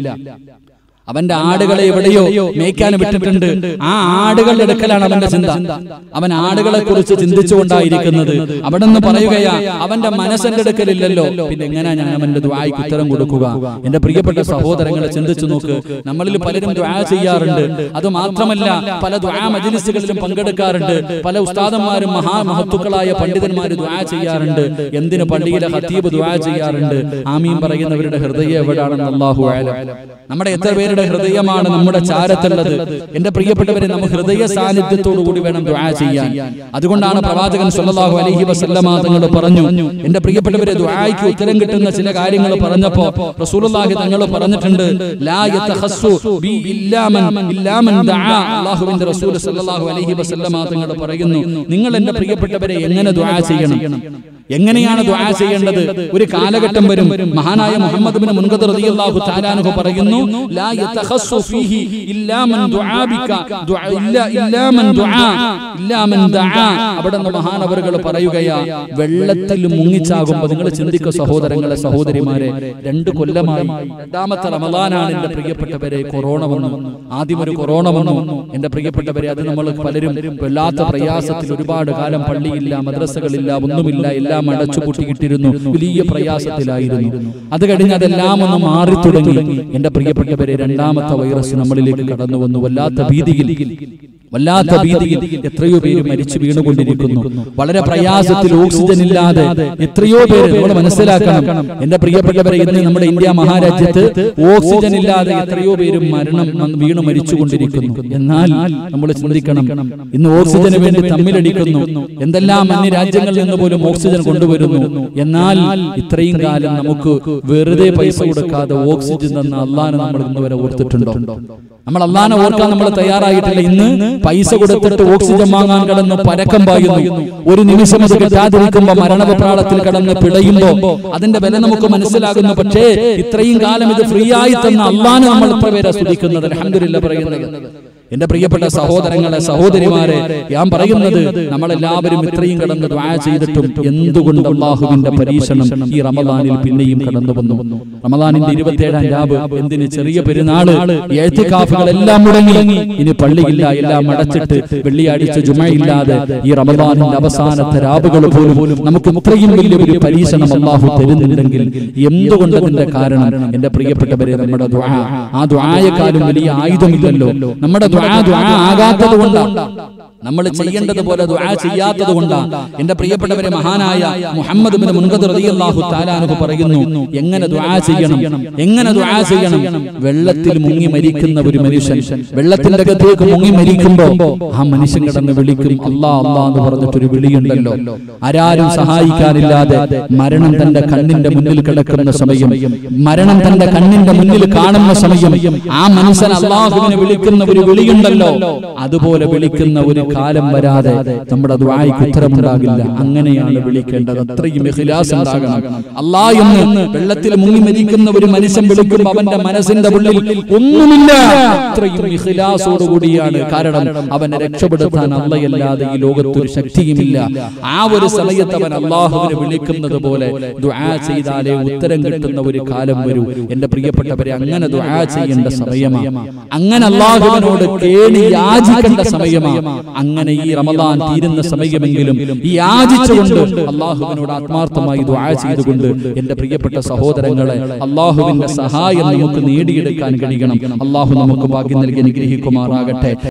Speaker 1: അവന്റെ ആടുകളെ എവിടെയോ മേയ്ക്കാൻ വിട്ടിട്ടുണ്ട് ആ ആടുകളുടെ അടുക്കലാണ് അവന്റെ ചിന്ത അവൻ ആടുകളെ കുറിച്ച് ചിന്തിച്ചുകൊണ്ടായിരിക്കുന്നത് അവിടെ നിന്ന് പറയുകയാ അവന്റെ മനസ്സിന്റെ അടുക്കലില്ലല്ലോ പിന്നെ എങ്ങനെയാ ഞാൻ അവന്റെ ദ്വായ്ക്ക് ഉത്തരം കൊടുക്കുക എന്റെ പ്രിയപ്പെട്ട സഹോദരങ്ങളെ ചിന്തിച്ചു നോക്ക് നമ്മളിൽ പലരും ദ്വാ ചെയ്യാറുണ്ട് അത് മാത്രമല്ല പല ദ്വാ മജിലിസുകളിലും പങ്കെടുക്കാറുണ്ട് പല ഉസ്താദന്മാരും മഹാമഹത്തുക്കളായ പണ്ഡിതന്മാർ ദ്വാ ചെയ്യാറുണ്ട് എന്തിനു പള്ളിയിലെ ഹത്തീബ് ദ്വാ ചെയ്യാറുണ്ട് ആമീൻ പറയുന്നവരുടെ ഹൃദയം എവിടാണെന്ന് അള്ളാഹു ആലം നമ്മുടെ എത്ര പേരുടെ ഹൃദയമാണ് നമ്മുടെ ചാരത്തുള്ളത് എന്റെ പ്രിയപ്പെട്ടവരെ നമ്മൾ ഹൃദയ സാന്നിധ്യത്തോടു കൂടി വേണം ദുആ ചെയ്യാൻ അതുകൊണ്ടാണ് പ്രവാചകൻ സല്ലല്ലാഹു അലൈഹി വസല്ലമ തങ്ങൾ പറഞ്ഞു എന്റെ പ്രിയപ്പെട്ടവരെ ദുആയ്ക്ക് ഉത്തരം കിട്ടുന്ന ചില കാര്യങ്ങൾ പറഞ്ഞപ്പോ റസൂലുള്ളാഹി തങ്ങൾ പറഞ്ഞിട്ടുണ്ട് ലാ യതഖസ്സു ബി ഇല്ലാ മൻ ഇല്ലാ മൻ ദആ അല്ലാഹുവിന്റെ റസൂൽ സല്ലല്ലാഹു അലൈഹി വസല്ലമ തങ്ങൾ പറയുന്നു നിങ്ങൾ എന്റെ പ്രിയപ്പെട്ടവരെ എങ്ങനെ ദുആ ചെയ്യണം എങ്ങനെയാണ് ദുആ ചെയ്യേണ്ടത് ഒരു കാലഘട്ടം വരും മഹാനായ മുഹമ്മദ് ബിൻ മുൻകദർ റളിയല്ലാഹു തആലാനഹു പറയുന്നു ലാ യതഖസ്സു ഫീഹി ഇല്ലാ മൻ ദുആ ബിക ദുആ ഇല്ലാ ഇല്ലാ മൻ ദുആ ഇല്ലാ മൻ ദആ അവിടെ നിന്ന് മഹാനവറുകൾ പറയുകയാ വെള്ളത്തിൽ മുങ്ങിച്ചാകുമ്പോൾ നിങ്ങൾ ചിന്തിക്കുക സഹോദരങ്ങളെ സഹോദരിമാരെ രണ്ട് കൊല്ലമായി രണ്ടാമത്തെ റമദാനാണ് എന്റെ പ്രിയപ്പെട്ടവരെ കൊറോണ വന്നു ആദ്യം ഒരു കൊറോണ വന്നു എന്റെ പ്രിയപ്പെട്ടവരെ അത് നമ്മൾ പലരും വല്ലാത്ത പ്രയാസത്തിൽ ഒരുപാട് കാലം പള്ളിയില്ല മദ്രസകളില്ല ഒന്നുമില്ല എല്ലാം അടച്ചു പൂട്ടിയിട്ടിരുന്നു വലിയ പ്രയാസത്തിലായിരുന്നു അത് കഴിഞ്ഞ് അതെല്ലാം ഒന്ന് മാറി തുടങ്ങി എന്റെ പ്രിയപ്പെട്ടവരെ രണ്ടാമത്തെ വൈറസ് നമ്മളിലേക്ക് കടന്നു വന്നു വല്ലാത്ത ഭീതിയിൽ വല്ലാത്ത ഭീതിയിൽ എത്രയോ പേര് മരിച്ചു വീണുകൊണ്ടിരിക്കുന്നു വളരെ പ്രയാസത്തിൽ ഓക്സിജൻ ഇല്ലാതെ എത്രയോ പേര് നമ്മൾ മനസ്സിലാക്കണം എന്റെ പ്രിയപ്പെട്ടവരെ ഇന്ന് നമ്മുടെ ഇന്ത്യ മഹാരാജ്യത്ത് ഓക്സിജൻ ഇല്ലാതെ എത്രയോ പേര് മരണം വന്ന് വീണു മരിച്ചുകൊണ്ടിരിക്കുന്നു എന്നാൽ നമ്മൾ ചിന്തിക്കണം ഇന്ന് ഓക്സിജന് വേണ്ടി തമ്മിലടിക്കുന്നു എന്തെല്ലാം അന്യ രാജ്യങ്ങളിൽ നിന്ന് പോലും ഓക്സിജൻ കൊണ്ടുവരുന്നു എന്നാൽ ഇത്രയും കാലം നമുക്ക് വെറുതെ പൈസ കൊടുക്കാതെ ഓക്സിജൻ തന്ന അള്ളാനെ നമ്മൾ ഇന്ന് വരെ ഓർത്തിട്ടുണ്ടോ നമ്മൾ അള്ളാനെ ഓർക്കാൻ നമ്മൾ തയ്യാറായിട്ടില്ല ഇന്ന് പൈസ കൊടുത്തിട്ട് ഓക്സിജൻ വാങ്ങാൻ കടന്ന് പരക്കം പായുന്നു ഒരു നിമിഷം അത് കിട്ടാതിരിക്കുമ്പോ മരണപ്രാളത്തിൽ കടന്ന് പിടയുമ്പോ അതിന്റെ വില നമുക്ക് മനസ്സിലാകുന്നു പക്ഷേ ഇത്രയും കാലം ഇത് ഫ്രീ ആയി തന്ന അള്ളാനെ നമ്മൾ ഇത്ര പേരെ സ്തുതിക്കുന്നത് അലഹമില്ല പറയുന്നത് എന്റെ പ്രിയപ്പെട്ട സഹോദരങ്ങളെ സഹോദരിമാരെ ഞാൻ പറയുന്നത് നമ്മളെല്ലാവരും ഇത്രയും കടന്ന് ദ്വാ ചെയ്തിട്ടും എന്തുകൊണ്ട് അള്ളാഹുവിന്റെ പരീക്ഷണം ഈ റമദാനിൽ പിന്നെയും കടന്നു വന്നു റമദാനിന്റെ ഇരുപത്തിയേഴാം രാവ് എന്തിന് ചെറിയ പെരുന്നാള് എഴുത്തുകാഫുകളെല്ലാം മുടങ്ങി ഇനി പള്ളിയില്ല എല്ലാം അടച്ചിട്ട് വെള്ളിയാഴ്ച ജുമയില്ലാതെ ഈ റമദാനിന്റെ അവസാനത്തെ രാവുകൾ പോലും നമുക്ക് ഇത്രയും വലിയ ഒരു പരീക്ഷണം അള്ളാഹു തരുന്നുണ്ടെങ്കിൽ എന്തുകൊണ്ട് അതിന്റെ കാരണം എന്റെ പ്രിയപ്പെട്ടവരെ നമ്മുടെ ദ്വാ ആ ദ്വായക്കാലും വലിയ ആയുധമില്ലല്ലോ നമ്മുടെ ദ്വാ ദ്വാ ആകാത്തത് കൊണ്ടാണ് നമ്മൾ ചെയ്യേണ്ടത് പോലെ ദുആ ചെയ്യാത്തത് കൊണ്ടാണ് എന്റെ പ്രിയപ്പെട്ടവരെ മഹാനായ മുഹമ്മദ് ബിൻ മുൻകദർ റളിയല്ലാഹു തആലാനഹു പറയുന്നു എങ്ങനെ ദുആ ചെയ്യണം എങ്ങനെ ദുആ ചെയ്യണം വെള്ളത്തിൽ മുങ്ങി മരിക്കുന്ന ഒരു മനുഷ്യൻ വെള്ളത്തിന്റെ അകത്തേക്ക് മുങ്ങി മരിക്കുമ്പോ ആ മനുഷ്യൻ കിടന്ന് വിളിക്കും അല്ലാ അല്ലാ എന്ന് പറഞ്ഞിട്ടൊരു വിളിയുണ്ടല്ലോ ആരാരും സഹായിക്കാനില്ലാതെ മരണം തന്റെ കണ്ണിന്റെ മുന്നിൽ കിടക്കുന്ന സമയം മരണം തന്റെ കണ്ണിന്റെ മുന്നിൽ കാണുന്ന സമയം ആ മനുഷ്യൻ അള്ളാഹുവിനെ വിളിക്കുന്ന ഒരു വിളിയുണ്ടല്ലോ അതുപോലെ വിളിക്കുന്ന ഒരു കാലം വരാതെ നമ്മുടെ ദ്വായ്ക്ക് ഉത്തരമുണ്ടാകില്ല അങ്ങനെയാണ് വിളിക്കേണ്ടത് അത്രയും ഇഖ്ലാസ് ഉണ്ടാകണം അല്ലാ എന്ന് വെള്ളത്തിൽ മുങ്ങി മരിക്കുന്ന ഒരു മനുഷ്യൻ വിളിക്കുമ്പോൾ അവന്റെ മനസ്സിന്റെ ഉള്ളിൽ ഒന്നുമില്ല അത്രയും ഇഖ്ലാസോടുകൂടിയാണ് കാരണം അവനെ രക്ഷപ്പെടുത്താൻ അല്ലയല്ലാതെ ഈ ലോകത്തൊരു ശക്തിയുമില്ല ആ ഒരു സമയത്ത് അവൻ അള്ളാഹുവിനെ വിളിക്കുന്നത് പോലെ ദുആ ചെയ്താലേ ഉത്തരം കിട്ടുന്ന ഒരു കാലം വരൂ എന്റെ പ്രിയപ്പെട്ടവരെ അങ്ങനെ ദുആ ചെയ്യേണ്ട സമയമാണ് അങ്ങനെ അള്ളാഹുവിനോട് കേണി യാചിക്കേണ്ട സമയമാണ് അങ്ങനെ ഈ റമദാൻ തീരുന്ന സമയമെങ്കിലും ഈ യാചിച്ചുകൊണ്ട് അള്ളാഹുവിനോട് ആത്മാർത്ഥമായി ദുആ ചെയ്തുകൊണ്ട് എന്റെ പ്രിയപ്പെട്ട സഹോദരങ്ങളെ അള്ളാഹുവിന്റെ സഹായം നമുക്ക് നേടിയെടുക്കാൻ കഴിയണം അള്ളാഹു നമുക്ക് ഭാഗ്യം നൽകി അനുഗ്രഹിക്കുമാറാകട്ടെ